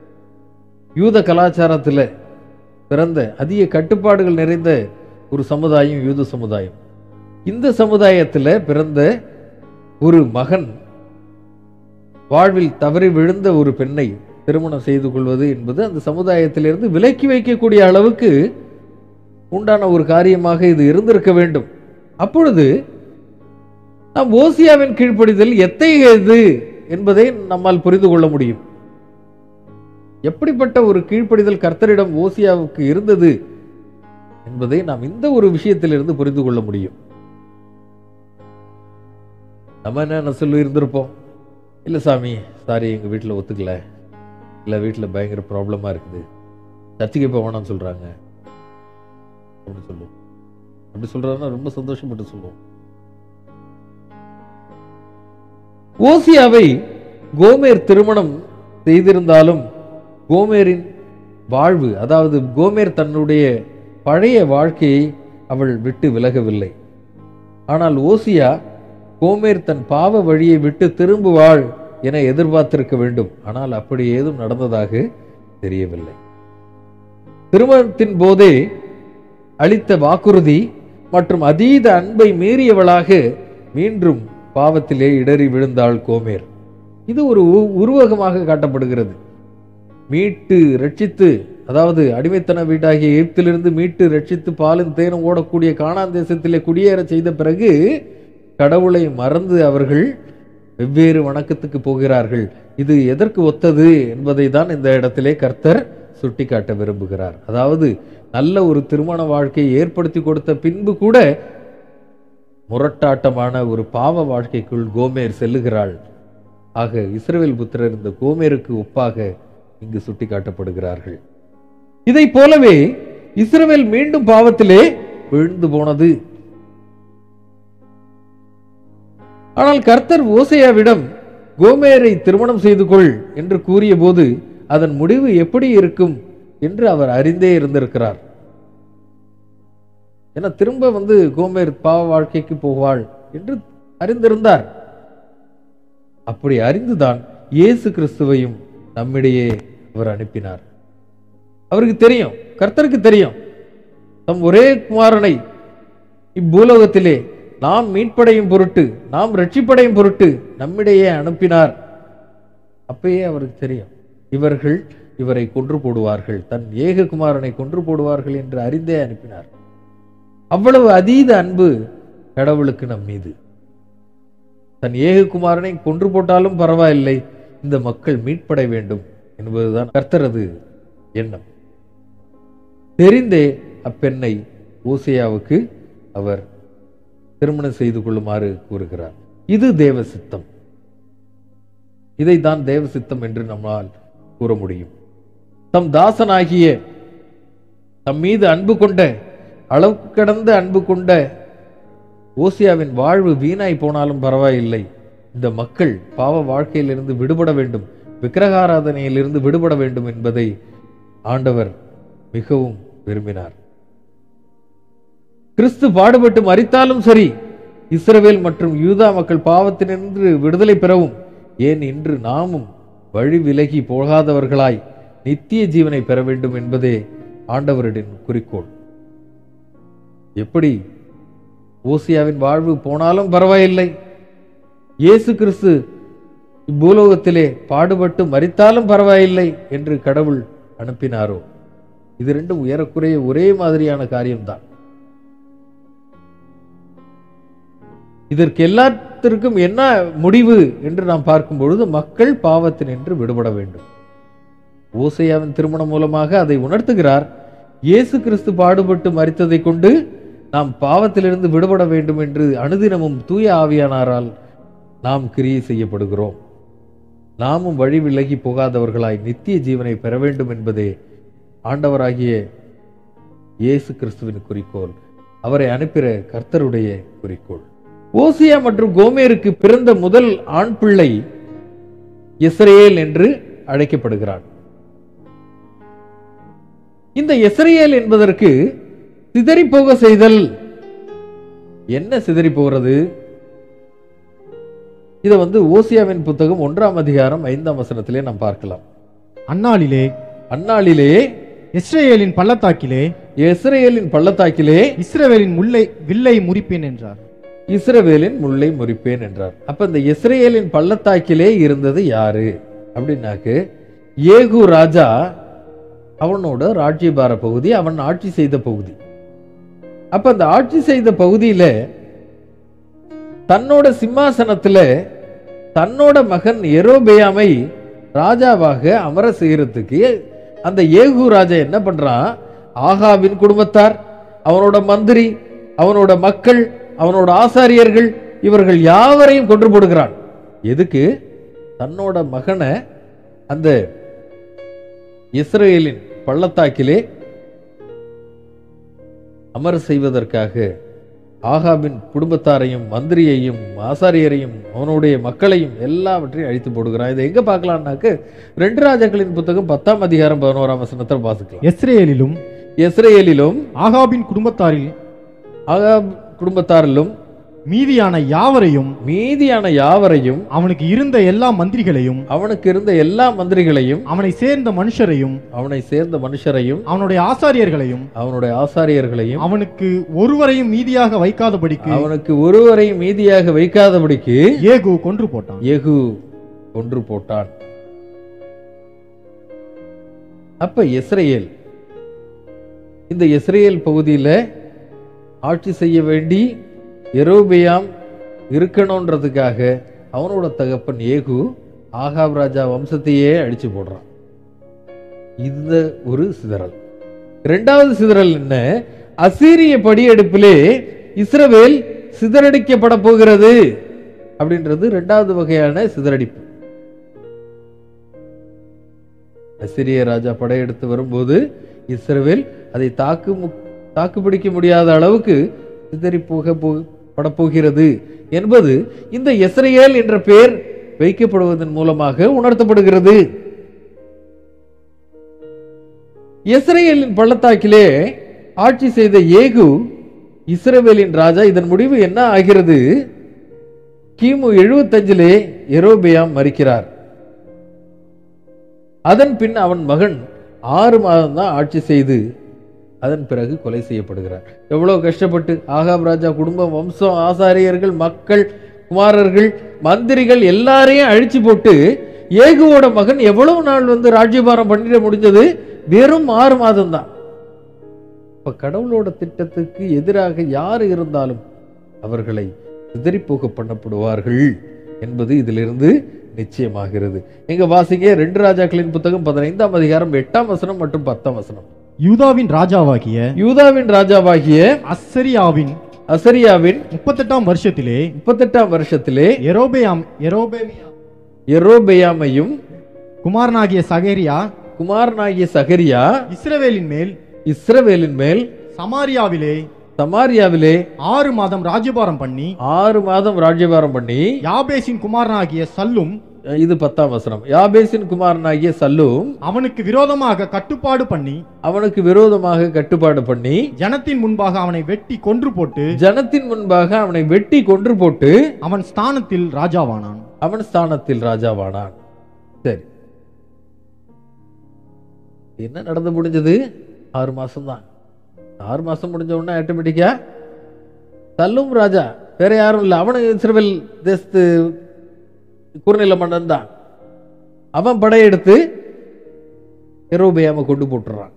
யூத கலாச்சாரத்தில் பிறந்த அதிக கட்டுப்பாடுகள் நிறைந்த ஒரு சமுதாயம் யூத சமுதாயம் இந்த சமுதாயத்தில் பிறந்த ஒரு மகன் வாழ்வில் தவறி விழுந்த ஒரு பெண்ணை திருமணம் செய்து கொள்வது என்பது அந்த சமுதாயத்திலிருந்து விலக்கி வைக்கக்கூடிய அளவுக்கு உண்டான ஒரு காரியமாக இது இருந்திருக்க வேண்டும் அப்பொழுது நாம் ஓசியாவின் கீழ்ப்படிதல் எத்தகையது என்பதை நம்மால் புரிந்து கொள்ள முடியும் எப்படிப்பட்ட ஒரு கீழ்ப்படிதல் கர்த்தரிடம் ஓசியாவுக்கு இருந்தது என்பதை நாம் இந்த ஒரு விஷயத்திலிருந்து புரிந்து கொள்ள முடியும் நம்ம என்ன சொல்லி இருந்திருப்போம் இல்லை சாமி சாரி எங்கள் வீட்டில் ஒத்துக்கல இல்லை வீட்டில் பயங்கர ப்ராப்ளமாக இருக்குது சர்ச்சுக்கு போக வேணாம்னு சொல்கிறாங்க அப்படி சொல்லுவோம் அப்படி சொல்கிறாருன்னா ரொம்ப சந்தோஷப்பட்டு சொல்லுவோம் ஓசியாவை கோமேர் திருமணம் செய்திருந்தாலும் கோமேரின் வாழ்வு அதாவது கோமேர் தன்னுடைய பழைய வாழ்க்கையை அவள் விட்டு விலகவில்லை ஆனால் ஓசியா கோமேர் தன் பாவ வழியை விட்டு திரும்புவாள் என எதிர்பார்த்திருக்க வேண்டும் ஆனால் அப்படி ஏதும் நடந்ததாக தெரியவில்லை திருமணத்தின் போதே அளித்த வாக்குறுதி மற்றும் அதீத அன்பை மீறியவளாக மீண்டும் பாவத்திலே இடறி விழுந்தாள் கோமேர் இது ஒரு உ- உருவகமாக காட்டப்படுகிறது மீட்டு ரட்சித்து அதாவது அடிமைத்தன வீடாகிய எகிப்திலிருந்து மீட்டு ரட்சித்து பாலும் தேனும் ஓடக்கூடிய கானான் தேசத்திலே குடியேற செய்த பிறகு கடவுளை மறந்து அவர்கள் வெவ்வேறு வணக்கத்துக்கு போகிறார்கள் இது எதற்கு ஒத்தது என்பதை தான் இந்த இடத்திலே கர்த்தர் சுட்டிக்காட்ட விரும்புகிறார் அதாவது நல்ல ஒரு திருமண வாழ்க்கையை ஏற்படுத்தி கொடுத்த பின்பு கூட முரட்டாட்டமான ஒரு பாவ வாழ்க்கைக்குள் கோமேர் செல்லுகிறாள் ஆக இஸ்ரவேல் புத்திரர் இந்த கோமேருக்கு ஒப்பாக இங்கு சுட்டிக்காட்டப்படுகிறார்கள் இதை போலவே இஸ்ரவேல் மீண்டும் பாவத்திலே விழுந்து போனது ஆனால் கர்த்தர் ஓசையாவிடம் கோமேரை திருமணம் செய்து கொள் என்று கூறியபோது அதன் முடிவு எப்படி இருக்கும் என்று அவர் அறிந்தே இருந்திருக்கிறார் ஏன்னா திரும்ப வந்து கோமேர் பாவ வாழ்க்கைக்கு போவாள் என்று அறிந்திருந்தார் அப்படி அறிந்துதான் இயேசு கிறிஸ்துவையும் நம்மிடையே அவர் அனுப்பினார் அவருக்கு தெரியும் கர்த்தருக்கு தெரியும் தம் ஒரே குமாரனை இப்பூலோகத்திலே நாம் மீட்படையும் பொருட்டு நாம் ரட்சிப்படையும் பொருட்டு நம்மிடையே அனுப்பினார் அப்பயே அவருக்கு தெரியும் இவர்கள் இவரை கொன்று போடுவார்கள் தன் ஏக குமாரனை கொன்று போடுவார்கள் என்று அறிந்தே அனுப்பினார் அவ்வளவு அதீத அன்பு கடவுளுக்கு நம் மீது தன் ஏக குமாரனை கொன்று போட்டாலும் பரவாயில்லை இந்த மக்கள் மீட்பட வேண்டும் என்பதுதான் கர்த்தரது எண்ணம் தெரிந்தே அப்பெண்ணை ஓசையாவுக்கு அவர் திருமணம் செய்து கொள்ளுமாறு கூறுகிறார் இது தேவ சித்தம் இதைத்தான் தேவ சித்தம் என்று நம்மால் கூற முடியும் தம் தாசனாகிய தம் மீது அன்பு கொண்ட அளவுக்கு கடந்த அன்பு கொண்ட ஓசியாவின் வாழ்வு வீணாய் போனாலும் பரவாயில்லை இந்த மக்கள் பாவ வாழ்க்கையிலிருந்து விடுபட வேண்டும் விக்கிரகாராதனையிலிருந்து விடுபட வேண்டும் என்பதை ஆண்டவர் மிகவும் விரும்பினார் கிறிஸ்து பாடுபட்டு மரித்தாலும் சரி இஸ்ரவேல் மற்றும் யூதா மக்கள் பாவத்தினின்று விடுதலை பெறவும் ஏன் இன்று நாமும் வழி விலகி போகாதவர்களாய் நித்திய ஜீவனை பெற வேண்டும் என்பதே ஆண்டவரின் குறிக்கோள் எப்படி ஓசியாவின் வாழ்வு போனாலும் பரவாயில்லை இயேசு கிறிஸ்து இப்பூலோகத்திலே பாடுபட்டு மரித்தாலும் பரவாயில்லை என்று கடவுள் அனுப்பினாரோ இது ரெண்டும் உயரக்குறைய ஒரே மாதிரியான காரியம்தான் இதற்கு எல்லாத்திற்கும் என்ன முடிவு என்று நாம் பார்க்கும் பொழுது மக்கள் பாவத்தினின்று விடுபட வேண்டும் ஓசையாவின் திருமணம் மூலமாக அதை உணர்த்துகிறார் இயேசு கிறிஸ்து பாடுபட்டு மரித்ததை கொண்டு நாம் பாவத்திலிருந்து விடுபட வேண்டும் என்று அனுதினமும் தூய ஆவியானாரால் நாம் கிரியை செய்யப்படுகிறோம் நாமும் வழி விலகி போகாதவர்களாய் நித்திய ஜீவனை பெற வேண்டும் என்பதே ஆண்டவராகிய இயேசு கிறிஸ்துவின் குறிக்கோள் அவரை அனுப்பிற கர்த்தருடைய குறிக்கோள் ஓசியா மற்றும் கோமேருக்கு பிறந்த முதல் ஆண் பிள்ளை இஸ்ரேல் என்று அழைக்கப்படுகிறான் இந்த இஸ்ரேல் என்பதற்கு சிதறி போக செய்தல் என்ன சிதறி போகிறது இதை வந்து ஓசியாவின் புத்தகம் ஒன்றாம் அதிகாரம் ஐந்தாம் வசனத்திலே நாம் பார்க்கலாம் அந்நாளிலே அந்நாளிலே இஸ்ரேலின் பள்ளத்தாக்கிலே இஸ்ரேலின் பள்ளத்தாக்கிலே இஸ்ரவேலின் முல்லை வில்லை முறிப்பேன் என்றார் இஸ்ரவேலின் முல்லை முறிப்பேன் என்றார் அப்ப இந்த இஸ்ரேலின் பள்ளத்தாக்கிலே இருந்தது யாரு அப்படின்னாக்கு ஏகு ராஜா அவனோட ராஜ்யபார பகுதி அவன் ஆட்சி செய்த பகுதி அப்ப அந்த ஆட்சி செய்த பகுதியில தன்னோட சிம்மாசனத்துல தன்னோட மகன் எரோபேயாமை ராஜாவாக அமர செய்யறதுக்கு அந்த ஏகு ராஜா என்ன பண்றான் ஆகாவின் குடும்பத்தார் அவனோட மந்திரி அவனோட மக்கள் அவனோட ஆசாரியர்கள் இவர்கள் யாவரையும் கொன்று போடுகிறான் எதுக்கு தன்னோட மகனை அந்த இஸ்ரேலின் பள்ளத்தாக்கிலே அமர செய்வதற்காக ஆகாபின் குடும்பத்தாரையும் மந்திரியையும் ஆசாரியரையும் அவனுடைய மக்களையும் எல்லாவற்றையும் அழித்து போடுகிறான் இதை எங்க பார்க்கலாம்னாக்க ரெண்டு ராஜாக்களின் புத்தகம் பத்தாம் அதிகாரம் பதினோராம் வசனத்தில் வாசிக்கலாம் எஸ்ரேலிலும் இஸ்ரேலிலும் ஆகாபின் குடும்பத்தாரில் ஆகாப் குடும்பத்தாரிலும் மீதியான யாவரையும் மீதியான யாவரையும் அவனுக்கு இருந்த எல்லா மந்திரிகளையும் அவனுக்கு இருந்த எல்லா மந்திரிகளையும் அவனை சேர்ந்த மனுஷரையும் அவனை சேர்ந்த மனுஷரையும் அவனுடைய ஆசாரியர்களையும் அவனுடைய ஆசாரியர்களையும் அவனுக்கு ஒருவரையும் மீதியாக வைக்காதபடிக்கு அவனுக்கு ஒருவரையும் மீதியாக வைக்காதபடிக்கு ஏகு கொன்று போட்டான் ஏகு கொன்று போட்டான் அப்ப இஸ்ரேல் இந்த இஸ்ரேல் பகுதியில ஆட்சி செய்ய வேண்டி எரோபியாம் இருக்கணுன்றதுக்காக அவனோட தகப்பன் ஏகு ஆகாப் ராஜா வம்சத்தையே அடிச்சு போடுறான் இந்த ஒரு சிதறல் இரண்டாவது சிதறல் என்ன அசீரிய படியெடுப்பிலே இஸ்ரவேல் சிதறடிக்கப்பட போகிறது அப்படின்றது இரண்டாவது வகையான சிதறடிப்பு அசிரிய ராஜா படையெடுத்து வரும்போது இஸ்ரவேல் அதை தாக்கு மு- தாக்கு பிடிக்க முடியாத அளவுக்கு சிதறி போக போ- படப்போகிறது என்பது இந்த இஸ்ரேல் என்ற பெயர் வைக்கப்படுவதன் மூலமாக உணர்த்தப்படுகிறது இஸ்ரேலின் பள்ளத்தாக்கிலே ஆட்சி செய்த ஏகு இஸ்ரவேலின் ராஜா இதன் முடிவு என்ன ஆகிறது கிமு எழுபத்தஞ்சிலே எரோபியாம் மறிக்கிறார் அதன் பின் அவன் மகன் ஆறு மாதம் தான் ஆட்சி செய்து அதன் பிறகு கொலை செய்யப்படுகிறார் எவ்வளவு கஷ்டப்பட்டு ஆகாப் ராஜா குடும்பம் வம்சம் ஆசாரியர்கள் மக்கள் குமாரர்கள் மந்திரிகள் எல்லாரையும் அழிச்சு போட்டு ஏகுவோட மகன் எவ்வளவு நாள் வந்து ராஜ்யபாரம் பண்ணிட முடிஞ்சது வெறும் ஆறு மாதம் தான் இப்ப கடவுளோட திட்டத்துக்கு எதிராக யார் இருந்தாலும் அவர்களை சிதறிப்போக பண்ணப்படுவார்கள் என்பது இதிலிருந்து நிச்சயமாகிறது எங்க வாசிங்க ரெண்டு ராஜாக்களின் புத்தகம் பதினைந்தாம் அதிகாரம் எட்டாம் வசனம் மற்றும் பத்தாம் வசனம் யூதாவின் ராஜாவாகிய யூதாவின் ராஜாவாகிய அஸ்ஸரியாவின் அசரியாவின் முப்பத்தெட்டாம் வருஷத்திலே முப்பத்தெட்டாம் வருஷத்திலே எரோபேயாம் எரோபேமியா எரோபெயாமையும் குமாரனாகிய சகேரியா குமாரனாகிய சகரியா இஸ்ரவேலின் மேல் இஸ்ரவேலின் மேல் சமாரியாவிலே சமாரியாவிலே ஆறு மாதம் ராஜ்யபாரம் பண்ணி ஆறு மாதம் ராஜ்யபாரம் பண்ணி யாபேசின் குமாரனாகிய சல்லும் இது பத்தாம் வசனம் யாபேசின் குமாரனாகிய சல்லும் அவனுக்கு விரோதமாக கட்டுப்பாடு பண்ணி அவனுக்கு விரோதமாக கட்டுப்பாடு பண்ணி ஜனத்தின் முன்பாக அவனை வெட்டி கொன்று போட்டு ஜனத்தின் முன்பாக அவனை வெட்டி கொன்று போட்டு அவன் ஸ்தானத்தில் ராஜாவானான் அவன் ஸ்தானத்தில் ராஜாவானான் சரி என்ன நடந்து முடிஞ்சது ஆறு மாசம் தான் ஆறு மாசம் முடிஞ்ச உடனே ஆட்டோமேட்டிக்கா தல்லும் ராஜா வேற யாரும் இல்லை அவனு இஸ்ரவேல் தேசத்து குறுநில மன்னன் தான் அவன் படையெடுத்து எரோபியாம கொண்டு போட்டுறான்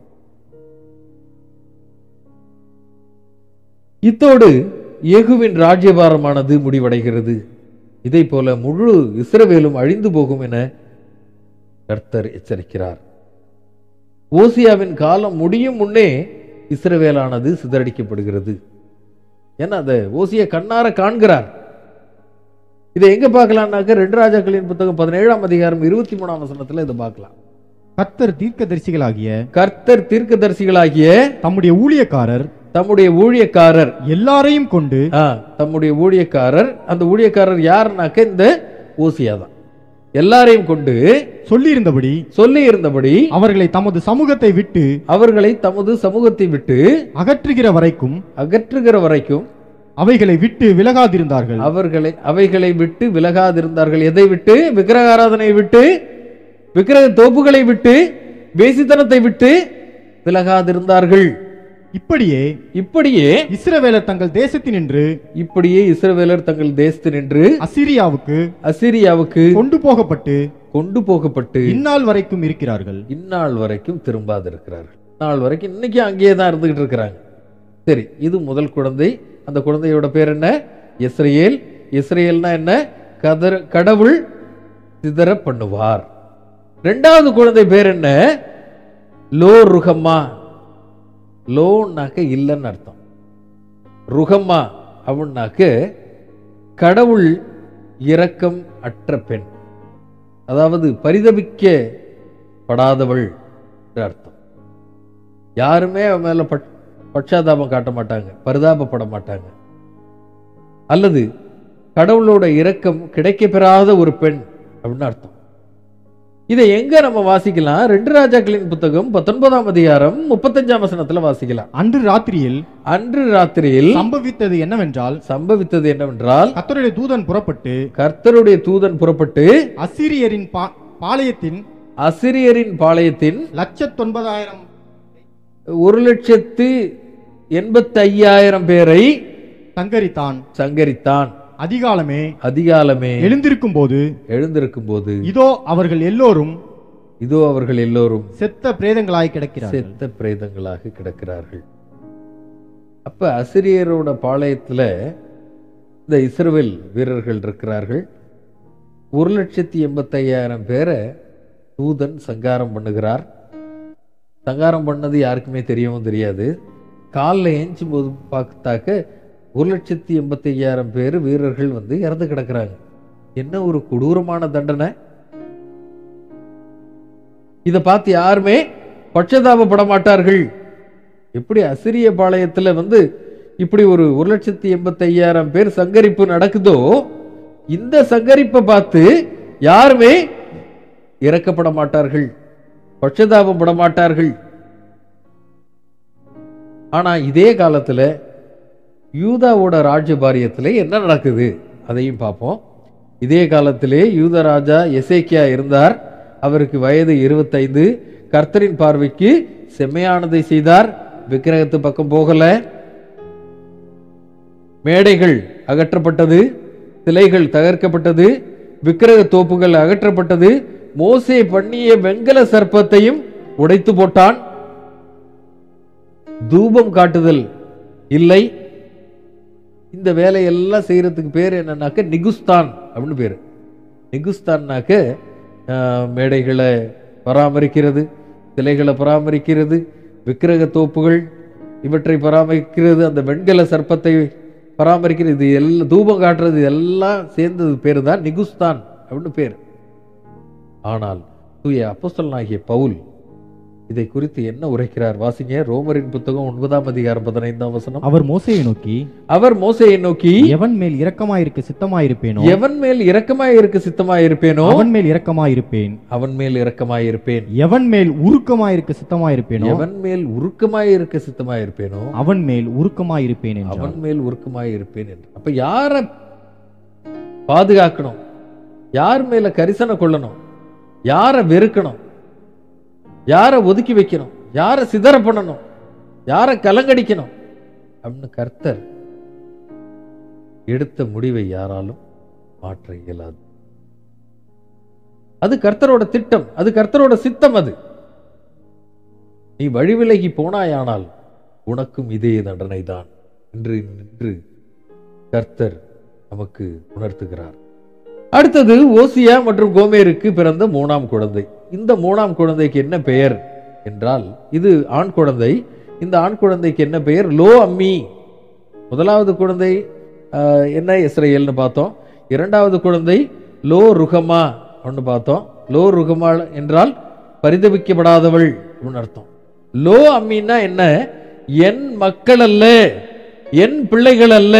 இத்தோடு ஏகுவின் ராஜ்யபாரமானது முடிவடைகிறது இதை போல முழு இஸ்ரவேலும் அழிந்து போகும் என கர்த்தர் எச்சரிக்கிறார் ஓசியாவின் காலம் முடியும் முன்னே இஸ்ரவேலானது சிதறடிக்கப்படுகிறது ஏன்னா அந்த ஓசிய கண்ணார காண்கிறார் இதை எங்க பார்க்கலாம்னாக்க ரெண்டு ராஜாக்களின் புத்தகம் பதினேழாம் அதிகாரம் இருபத்தி மூணாம் வசனத்துல இதை பார்க்கலாம் கர்த்தர் தீர்க்கதரிசிகளாகிய கர்த்தர் தீர்க்கதரிசிகளாகிய தம்முடைய ஊழியக்காரர் தம்முடைய ஊழியக்காரர் எல்லாரையும் கொண்டு ஆ, தம்முடைய ஊழியக்காரர் அந்த ஊழியக்காரர் யாருனாக்க இந்த ஓசியா தான் எல்லாரையும் கொண்டு சொல்லியிருந்தபடி சொல்லி இருந்தபடி அவர்களை தமது சமூகத்தை விட்டு அவர்களை தமது சமூகத்தை விட்டு அகற்றுகிற வரைக்கும் அகற்றுகிற வரைக்கும் அவைகளை விட்டு விலகாதிருந்தார்கள் அவர்களை அவைகளை விட்டு விலகாதிருந்தார்கள் எதை விட்டு விக்கிரக ஆராதனை விட்டு விக்கிரக தோப்புகளை விட்டு வேசித்தனத்தை விட்டு விலகாதிருந்தார்கள் இப்படியே இப்படியே இஸ்ரவேலர் தங்கள் தேசத்தினின்று இப்படியே இஸ்ரவேலர் தங்கள் தேசத்தினின்று அசிரியாவுக்கு அசிரியாவுக்கு கொண்டு போகப்பட்டு கொண்டு போகப்பட்டு இந்நாள் வரைக்கும் இருக்கிறார்கள் இந்நாள் வரைக்கும் திரும்பாதிருக்கிறார்கள் நாள் வரைக்கும் இன்னைக்கு அங்கேயே தான் இருந்துகிட்டு இருக்கிறாங்க சரி இது முதல் குழந்தை அந்த குழந்தையோட பேர் என்ன இஸ்ரேல் இஸ்ரேல்னா என்ன கதர் கடவுள் சிதற பண்ணுவார் ரெண்டாவது குழந்தை பேர் என்ன லோ ருகம்மா லோன்னாக்க இல்லைன்னு அர்த்தம் ருகம்மா அப்படின்னாக்க கடவுள் இரக்கம் அற்ற பெண் அதாவது பரிதபிக்கப்படாதவள் என்று அர்த்தம் யாருமே அவன் மேல பட் பட்சாதாபம் காட்ட மாட்டாங்க பரிதாபப்பட மாட்டாங்க அல்லது கடவுளோட இரக்கம் கிடைக்கப்பெறாத ஒரு பெண் அப்படின்னு அர்த்தம் இதை எங்க நம்ம வாசிக்கலாம் ரெண்டு ராஜாக்களின் புத்தகம் பத்தொன்பதாம் அதிகாரம் முப்பத்தஞ்சாம் வசனத்துல வாசிக்கலாம் அன்று ராத்திரியில் அன்று ராத்திரியில் சம்பவித்தது என்னவென்றால் சம்பவித்தது என்னவென்றால் கர்த்தருடைய தூதன் புறப்பட்டு கர்த்தருடைய தூதன் புறப்பட்டு அசீரியரின் பா- பாளையத்தின் அசிரியரின் பாளையத்தின் லட்சத்தொன்பதாயிரம் ஒரு லட்சத்து எண்பத்தி ஐயாயிரம் பேரை சங்கரித்தான் சங்கரித்தான் அதிகாலமே அதிகாலமே எழுந்திருக்கும் போது எழுந்திருக்கும் போது இதோ அவர்கள் எல்லோரும் இதோ அவர்கள் எல்லோரும் செத்த பிரேதங்களாய் கிடக்கிறார்கள் செத்த பிரேதங்களாக கிடக்கிறார்கள் அப்ப அசிரியரோட பாளையத்துல இந்த இஸ்ரவேல் வீரர்கள் இருக்கிறார்கள் ஒரு லட்சத்தி எண்பத்தையாயிரம் பேரை தூதன் சங்காரம் பண்ணுகிறார் சங்காரம் பண்ணது யாருக்குமே தெரியவும் தெரியாது காலில் ஏஞ்சும் போது பார்த்தாக்க ஒரு லட்சத்தி எண்பத்தி ஐயாயிரம் பேர் வீரர்கள் வந்து இறந்து கிடக்குறாங்க என்ன ஒரு கொடூரமான தண்டனை இதை பார்த்து யாருமே பட்சதாபப்பட மாட்டார்கள் எப்படி அசிரிய பாளையத்துல வந்து இப்படி ஒரு ஒரு லட்சத்தி எண்பத்தி ஐயாயிரம் பேர் சங்கரிப்பு நடக்குதோ இந்த சங்கரிப்பை பார்த்து யாருமே இறக்கப்பட மாட்டார்கள் பட்சதாபம் பட மாட்டார்கள் ஆனா இதே காலத்துல யூதாவோட ராஜ்யபாரியத்துல என்ன நடக்குது அதையும் பார்ப்போம் இதே காலத்திலே யூத ராஜா எசேக்கியா இருந்தார் அவருக்கு வயது இருபத்தைந்து கர்த்தரின் பார்வைக்கு செம்மையானதை செய்தார் விக்கிரகத்து பக்கம் போகல மேடைகள் அகற்றப்பட்டது சிலைகள் தகர்க்கப்பட்டது விக்கிரக தோப்புகள் அகற்றப்பட்டது மோசே பண்ணிய வெங்கல சர்ப்பத்தையும் உடைத்து போட்டான் தூபம் காட்டுதல் இல்லை இந்த வேலையெல்லாம் செய்யறதுக்கு பேர் என்னன்னாக்க நிகுஸ்தான் அப்படின்னு பேர் நிகுஸ்தான்னாக்க ஆஹ், மேடைகளை பராமரிக்கிறது சிலைகளை பராமரிக்கிறது விக்கிரக தோப்புகள் இவற்றை பராமரிக்கிறது அந்த வெண்கல சர்ப்பத்தை பராமரிக்கிறது இது எல்லாம் தூபம் காட்டுறது எல்லாம் சேர்ந்தது பேர் தான் நிகுஸ்தான் அப்படின்னு பேர் ஆனால் தூய அப்போஸ்தலனாகிய பவுல் இதை குறித்து என்ன உரைக்கிறார் வாசிங்க ரோமரின் புத்தகம் ஒன்பதாம் அதிகாரம் பதினைந்தாம் வசனம் அவர் மோசையை நோக்கி அவர் மோசையை நோக்கி எவன் மேல் இரக்கமாயிருக்க சித்தமாயிருப்பேனோ எவன் மேல் இரக்கமாய் இருக்க சித்தமாய் இருப்பேனோ அவன் மேல் இரக்கமாயிருப்பேன் அவன் மேல் இரக்கமாய் இருப்பேன் எவன் மேல் உருக்கமாயிருக்க சித்தமாயிருப்பேனோ எவன் மேல் உருக்கமாய் இருக்க சித்தமாய் இருப்பேனோ அவன் மேல் உருக்கமாயிருப்பேன் என்றான் அவன் மேல் உருக்கமாய் இருப்பேன் என்று அப்ப யார பாதுகாக்கணும் யார் மேல கரிசனை கொள்ளணும் யார வெறுக்கணும் யார ஒதுக்கி வைக்கணும் யார சிதற பண்ணணும் யார கலங்கடிக்கணும் அப்படின்னு கர்த்தர் எடுத்த முடிவை யாராலும் மாற்ற இயலாது அது கர்த்தரோட திட்டம் அது கர்த்தரோட சித்தம் அது நீ வழிவிலகி போனாயானால் உனக்கும் இதே தண்டனை தான் என்று நின்று கர்த்தர் நமக்கு உணர்த்துகிறார் அடுத்தது ஓசியா மற்றும் கோமேருக்கு பிறந்த மூணாம் குழந்தை இந்த மூணாம் குழந்தைக்கு என்ன பெயர் என்றால் இது ஆண் குழந்தை இந்த ஆண் குழந்தைக்கு என்ன பெயர் லோ அம்மி முதலாவது குழந்தை ஆஹ், என்ன இஸ்ரேல்னு பார்த்தோம் இரண்டாவது குழந்தை லோ ருகமா ஒன்று பார்த்தோம் லோ ருகமா என்றால் பரிதபிக்கப்படாதவள் அப்படின்னு அர்த்தம் லோ அம்மின்னா என்ன என் மக்கள் அல்ல என் பிள்ளைகள் அல்ல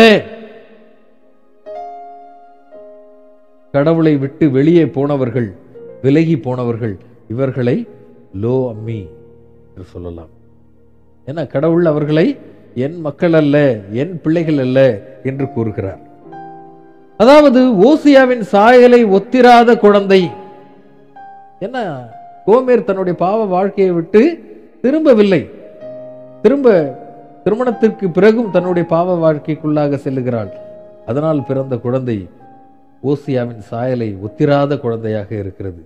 கடவுளை விட்டு வெளியே போனவர்கள் விலகி போனவர்கள் இவர்களை லோ அம்மி என்று சொல்லலாம் ஏன்னா கடவுள் அவர்களை என் மக்கள் அல்ல என் பிள்ளைகள் அல்ல என்று கூறுகிறார் அதாவது ஓசியாவின் சாயலை ஒத்திராத குழந்தை என்ன கோமேர் தன்னுடைய பாவ வாழ்க்கையை விட்டு திரும்பவில்லை திரும்ப திருமணத்திற்கு பிறகும் தன்னுடைய பாவ வாழ்க்கைக்குள்ளாக செல்லுகிறாள் அதனால் பிறந்த குழந்தை ஓசியாவின் சாயலை ஒத்திராத குழந்தையாக இருக்கிறது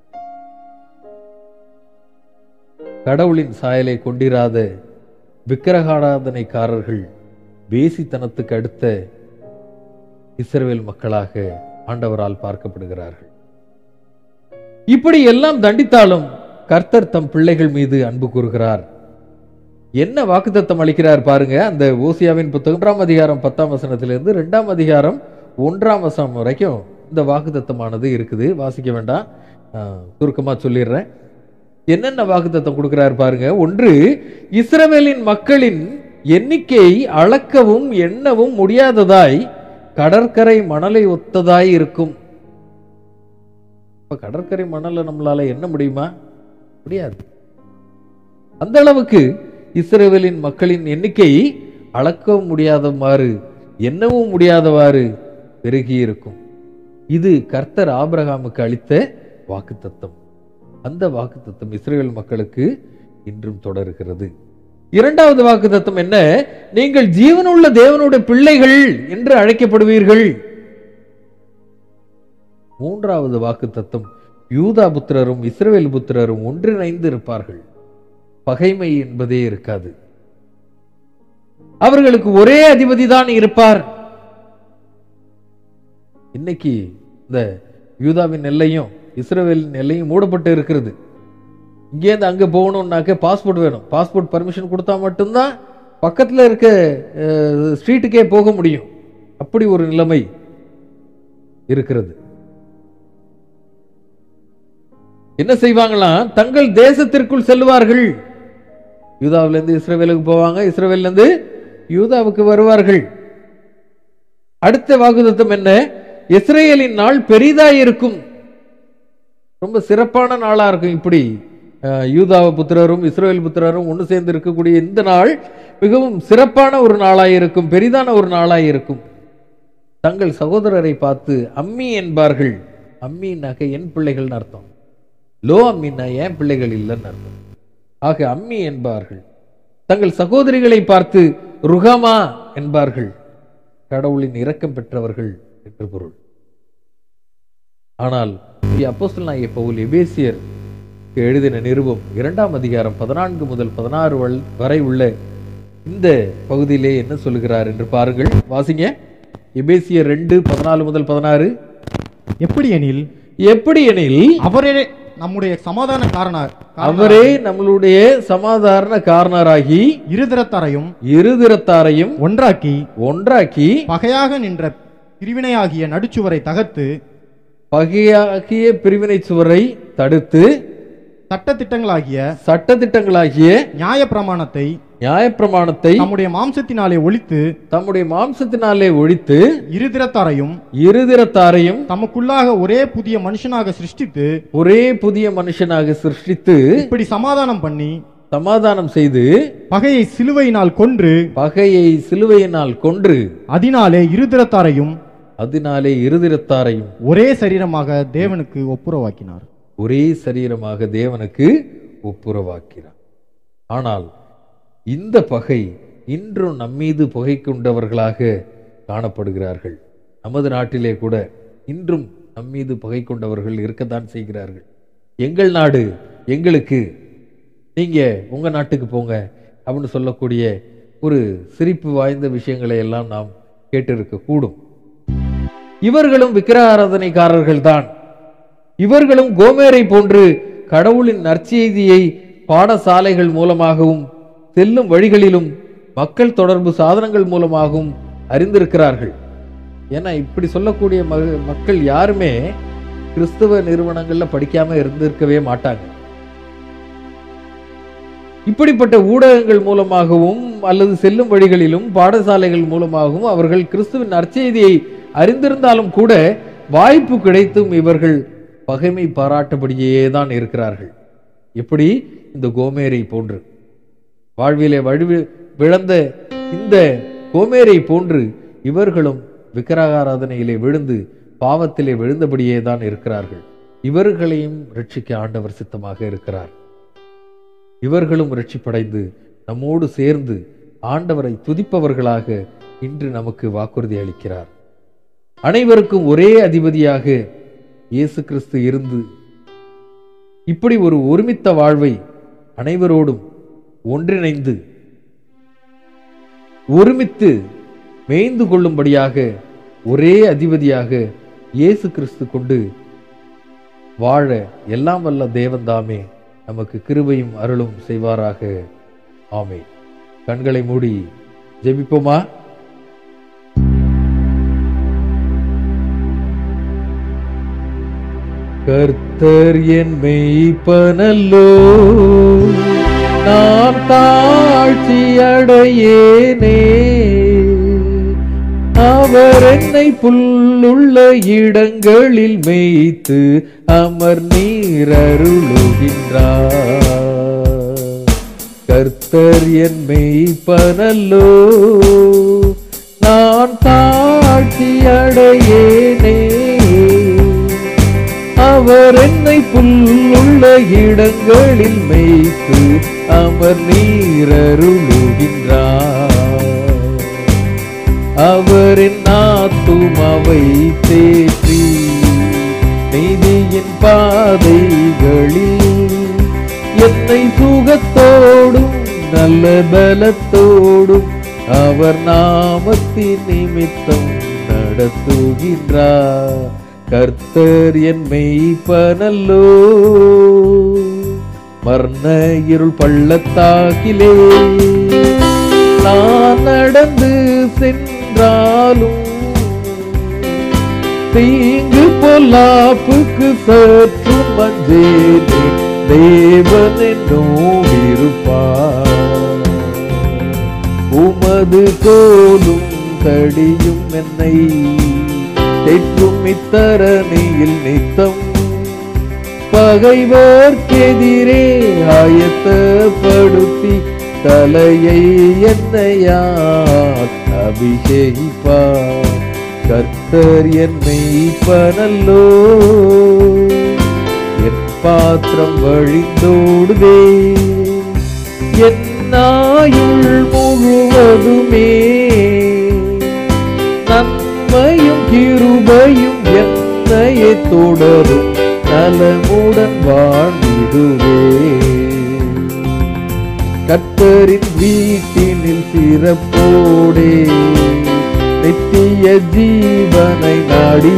கடவுளின் சாயலை கொண்டிராத விக்கிரகாராதனைக்காரர்கள் வேசித்தனத்துக்கு அடுத்த இஸ்ரவேல் மக்களாக ஆண்டவரால் பார்க்கப்படுகிறார்கள் இப்படி எல்லாம் தண்டித்தாலும் கர்த்தர் தம் பிள்ளைகள் மீது அன்பு கூறுகிறார் என்ன வாக்குத்தத்தம் அளிக்கிறார் பாருங்க அந்த ஓசியாவின் புத்தகம் ஒன்றாம் அதிகாரம் பத்தாம் வசனத்திலிருந்து இரண்டாம் அதிகாரம் ஒன்றாம் வசனம் வரைக்கும் இந்த வாக்குத்தத்தமானது இருக்குது வாசிக்க வேண்டாம் ஆஹ், சுருக்கமா சொல்லிடுறேன் என்னென்ன வாக்குத்தத்தம் கொடுக்கிறார் பாருங்க ஒன்று இஸ்ரவேலின் மக்களின் எண்ணிக்கை அளக்கவும் எண்ணவும் முடியாததாய் கடற்கரை மணலை ஒத்ததாய் இருக்கும் இப்ப கடற்கரை மணலை நம்மளால எண்ண முடியுமா முடியாது அந்த அளவுக்கு இஸ்ரவேலின் மக்களின் எண்ணிக்கை அளக்கவும் முடியாதவாறு எண்ணவும் முடியாதவாறு பெருகி இருக்கும் இது கர்த்தர் ஆபிரகாமுக்கு அளித்த வாக்குத்தத்தம் அந்த வாக்குத்தத்தம் இஸ்ரேல் மக்களுக்கு இன்றும் தொடர்கிறது இரண்டாவது வாக்குத்தத்தம் என்ன நீங்கள் ஜீவனுள்ள தேவனுடைய பிள்ளைகள் என்று அழைக்கப்படுவீர்கள் மூன்றாவது வாக்குத்தத்தம் யூதா புத்திரரும் இஸ்ரவேல் புத்திரரும் ஒன்றிணைந்து இருப்பார்கள் பகைமை என்பதே இருக்காது அவர்களுக்கு ஒரே அதிபதி தான் இருப்பார் இன்னைக்கு இந்த யூதாவின் எல்லையும் இஸ்ரவேலின் எல்லையும் மூடப்பட்டு இருக்கிறது இங்கேருந்து அங்க போகணும்னாக்க பாஸ்போர்ட் வேணும் பாஸ்போர்ட் பர்மிஷன் கொடுத்தா மட்டும்தான் பக்கத்துல இருக்க அஹ், ஸ்ட்ரீட்டுக்கே போக முடியும் அப்படி ஒரு நிலைமை இருக்கிறது என்ன செய்வாங்களாம் தங்கள் தேசத்திற்குள் செல்வார்கள் யூதாவில இருந்து இஸ்ரவேலுக்கு போவாங்க இஸ்ரவேல்ல இருந்து யூதாவுக்கு வருவார்கள் அடுத்த வாக்குத்தத்தம் என்ன இஸ்ரேலின் நாள் பெரிதாய் இருக்கும் ரொம்ப சிறப்பான நாளா இருக்கும் இப்படி அஹ், யூதாவ புத்திரரும் இஸ்ரவேல் புத்திரரும் ஒன்று சேர்ந்து இருக்கக்கூடிய இந்த நாள் மிகவும் சிறப்பான ஒரு நாளாய் இருக்கும் பெரிதான ஒரு நாளாய் இருக்கும் தங்கள் சகோதரரை பார்த்து அம்மி என்பார்கள் அம்மின்னாக்க என் பிள்ளைகள்னு அர்த்தம் லோ அம்மின்னா என் பிள்ளைகள் இல்லைன்னு அர்த்தம் ஆக அம்மி என்பார்கள் தங்கள் சகோதரிகளை பார்த்து ருகமா என்பார்கள் கடவுளின் இரக்கம் பெற்றவர்கள் என்று பொருள் ஆனால் அப்போஸ்தலனாகிய பவுல் எபேசியர் எழுதின நிருபம் இரண்டாம் அதிகாரம் பதினான்கு முதல் பதினாறு வல்- வரை உள்ள இந்த பகுதியிலே என்ன சொல்லுகிறார் என்று பாருங்கள் வாசிங்க எபேசியர் ரெண்டு பதினாலு முதல் பதினாறு எப்படி எனில் எப்படி எனில் அவரே நம்முடைய சமாதான காரணர் அவரே நம்மளுடைய சமாதான காரணராகி இருதரத்தாரையும் இருதிரத்தாரையும் ஒன்றாக்கி ஒன்றாக்கி பகையாக நின்ற பிரிவினையாகிய நடுச்சுவரை தகர்த்து பகையாகிய பிரிவினை சுவரை தடுத்து சட்டத்திட்டங்களாகிய சட்டதிட்டங்களாகிய நியாயப்பிரமாணத்தை நியாயப்பிரமாணத்தை நம்முடைய மாம்சத்தினாலே ஒழித்து தம்முடைய மாம்சத்தினாலே ஒழித்து இருதிரத்தாரையும் இருதிரத்தாரையும் தமக்குள்ளாக ஒரே புதிய மனுஷனாக சிருஷ்டித்து ஒரே புதிய மனுஷனாக சிருஷ்டித்து இப்படி சமாதானம் பண்ணி சமாதானம் செய்து பகையை சிலுவையினால் கொன்று பகையை சிலுவையினால் கொன்று அதனாலே இருதிரத்தாரையும் அதனாலே இருதிரத்தாரையும் ஒரே சரீரமாக தேவனுக்கு ஒப்புரவாக்கினார் ஒரே சரீரமாக தேவனுக்கு ஒப்புரவாக்கிறார் ஆனால் இந்த பகை இன்றும் நம்மீது புகை கொண்டவர்களாக காணப்படுகிறார்கள் நமது நாட்டிலே கூட இன்றும் நம்மீது பகை கொண்டவர்கள் இருக்கத்தான் செய்கிறார்கள் எங்கள் நாடு எங்களுக்கு நீங்க உங்க நாட்டுக்கு போங்க அப்படின்னு சொல்லக்கூடிய ஒரு சிரிப்பு வாய்ந்த விஷயங்களை எல்லாம் நாம் கேட்டிருக்க கூடும் இவர்களும் விக்கிரக ஆராதனைக்காரர்கள் தான் இவர்களும் கோமேரை போன்று கடவுளின் நற்செய்தியை பாடசாலைகள் மூலமாகவும் செல்லும் வழிகளிலும் மக்கள் தொடர்பு சாதனங்கள் மூலமாகவும் அறிந்திருக்கிறார்கள் ஏன்னா இப்படி சொல்லக்கூடிய மக- மக்கள் யாருமே கிறிஸ்தவ நிறுவனங்கள்ல படிக்காம இருந்திருக்கவே மாட்டாங்க இப்படிப்பட்ட ஊடகங்கள் மூலமாகவும் அல்லது செல்லும் வழிகளிலும் பாடசாலைகள் மூலமாகவும் அவர்கள் கிறிஸ்துவின் நற்செய்தியை அறிந்திருந்தாலும் கூட வாய்ப்பு கிடைத்தும் இவர்கள் பகைமை பாராட்டபடியே தான் இருக்கிறார்கள் எப்படி இந்த கோமேரை போன்று வாழ்விலே வழுவி விழந்த இந்த கோமேரை போன்று இவர்களும் விக்கிரகாராதனையிலே விழுந்து பாவத்திலே விழுந்தபடியே தான் இருக்கிறார்கள் இவர்களையும் ரட்சிக்க ஆண்டவர் சித்தமாக இருக்கிறார் இவர்களும் ரட்சிப்படைந்து நம்மோடு சேர்ந்து ஆண்டவரை துதிப்பவர்களாக இன்று நமக்கு வாக்குறுதி அளிக்கிறார் அனைவருக்கும் ஒரே அதிபதியாக இயேசு கிறிஸ்து இருந்து இப்படி ஒரு ஒருமித்த வாழ்வை அனைவரோடும் ஒன்றிணைந்து ஒருமித்து மேய்ந்து கொள்ளும்படியாக ஒரே அதிபதியாக இயேசு கிறிஸ்து கொண்டு வாழ எல்லாம் வல்ல தேவன்தாமே நமக்கு கிருபையும் அருளும் செய்வாராக ஆமென் கண்களை மூடி ஜெபிப்போமா கர்த்தர் என் மெய்ப்பனல்லோ நான் தாழ்ச்சி அடையேனே அவர் என்னை புல்லுள்ள இடங்களில் மேய்த்து அமர் நீர் அருளுகின்றார் கர்த்தர் என் மெய்ப்பனல்லோ நான் தாழ்ச்சி அடையேனே அவர் என்னை புல்லுள்ள இடங்களில் மேய்த்து அமர் நீரருளுகின்றார் அவரின் ஆத்துமாவை தேற்றி நீதியின் பாதைகளில் என்னை சுகத்தோடும் நல்ல பலத்தோடும் அவர் நாமத்தின் நிமித்தம் நடத்துகின்றார் கர்த்தர் என் மெய்ப்பனல்லோ மர்ண இருள் பள்ளத்தாக்கிலே நான் நடந்து சென்றாலும் தீங்கு பொல்லாப்புக்கு சற்று மஞ்சேனே தேவன் என்னும் இருப்பார் உமது கோலும் தடியும் என்னை தெற்றும் இத்தரணியில் நித்தம் பகைவர்க்கெதிரே ஆயத்தப்படுத்தி தலையை என்னையால் அபிஷேகிப்பார் கர்த்தர் என்னை பனல்லோ என் பாத்திரம் வழிந்தோடுதே என் நாயுள் முழுவதுமே நன்மையும் கிருபையும் என்னையே தொடரும் நலமுடன் வாழ்ந்திடுவே கர்த்தரின் வீட்டினில் சிறப்போடே நித்திய ஜீவனை நாடி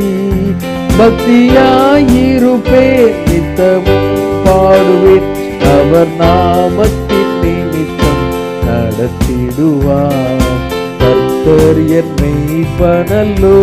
பக்தியாயிருப்பே நித்தமும் பாடுவேன் அவர் நாமத்தின் நிமித்தம் நடத்திடுவார் கர்த்தர் என்னை பனல்லோ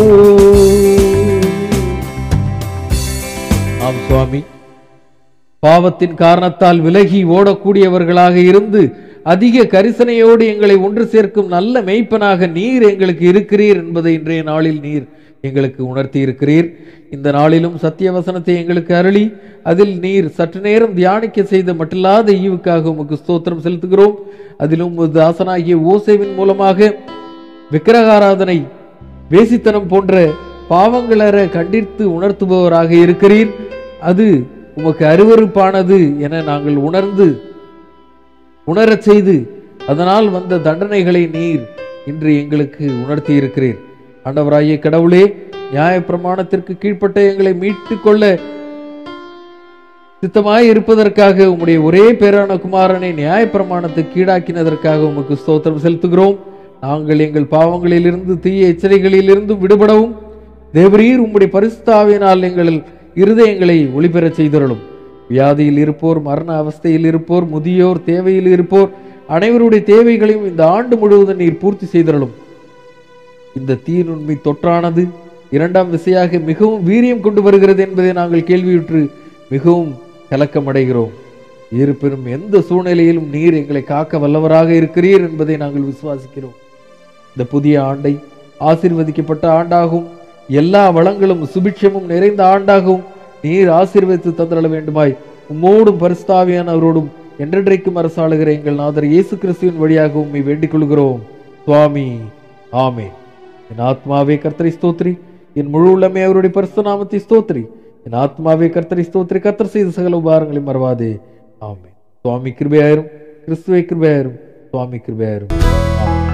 ஆம் சுவாமி பாவத்தின் காரணத்தால் விலகி ஓடக்கூடியவர்களாக இருந்து அதிக கரிசனையோடு எங்களை ஒன்று சேர்க்கும் நல்ல மெய்ப்பனாக நீர் எங்களுக்கு இருக்கிறீர் என்பதை இன்றைய நாளில் நீர் எங்களுக்கு உணர்த்தி இருக்கிறீர் இந்த நாளிலும் சத்திய வசனத்தை எங்களுக்கு அருளி அதில் நீர் சற்று நேரம் தியானிக்க செய்த மட்டில்லாத ஈவுக்காக உமக்கு ஸ்தோத்திரம் செலுத்துகிறோம் அதிலும் உமது தாசனாகிய ஓசேவின் மூலமாக விக்கிரகாராதனை வேசித்தனம் போன்ற பாவங்களற கண்டித்து உணர்த்துபவராக இருக்கிறீர் அது உமக்கு அருவருப்பானது என நாங்கள் உணர்ந்து உணரச் செய்து அதனால் வந்த தண்டனைகளை நீர் இன்று எங்களுக்கு உணர்த்தி இருக்கிறீர் ஆண்டவராகிய கடவுளே நியாயப்பிரமாணத்திற்கு கீழ்ப்பட்ட எங்களை மீட்டுக் கொள்ள சித்தமாய் இருப்பதற்காக உம்முடைய ஒரே பேரான குமாரனை நியாயப்பிரமாணத்துக்கு கீழாக்கினதற்காக உமக்கு ஸ்தோத்திரம் செலுத்துகிறோம் நாங்கள் எங்கள் பாவங்களிலிருந்து தீய எச்சரிகளிலிருந்து விடுபடவும் தேவரீர் உம்முடைய பரிசுத்தாவினால் எங்கள் இருதயங்களை ஒளிபெறச் செய்தருளும் வியாதியில் இருப்போர் மரண அவஸ்தையில் இருப்போர் முதியோர் தேவையில் இருப்போர் அனைவருடைய தேவைகளையும் இந்த ஆண்டு முழுவதும் நீர் பூர்த்தி செய்தருளும் இந்த தீநுண்மை தொற்றானது இரண்டாம் விசையாக மிகவும் வீரியம் கொண்டு வருகிறது என்பதை நாங்கள் கேள்வியுற்று மிகவும் கலக்கமடைகிறோம் இருப்பினும் எந்த சூழ்நிலையிலும் நீர் எங்களை காக்க வல்லவராக இருக்கிறீர் என்பதை நாங்கள் விசுவாசிக்கிறோம் இந்த புதிய ஆண்டை ஆசீர்வதிக்கப்பட்ட ஆண்டாகும் எல்லா வளங்களும் சுபிட்சமும் நிறைந்த ஆண்டாகவும் நீர் ஆசீர்வதித்து தந்திரள வேண்டுமாய் உம்மோடும் பரிஸ்தாவியானவரோடும் என்றென்றைக்கும் அரசாளுகிற எங்கள் நாதர் இயேசு கிறிஸ்துவின் வழியாக உம்மை வேண்டிக் கொள்கிறோம் சுவாமி ஆமே என் ஆத்மாவே கர்த்தரை ஸ்தோத்ரி என் முழு உள்ளமே அவருடைய பரிசு நாமத்தை ஸ்தோத்ரி என் ஆத்மாவே கர்த்தரை ஸ்தோத்ரி கர்த்தர் செய்த சகல உபாரங்களை மறவாதே ஆமே சுவாமி கிருபையாயிரும் கிறிஸ்துவை கிருபையாயிரும் சுவாமி கிருபையாயிரும் ஆமென்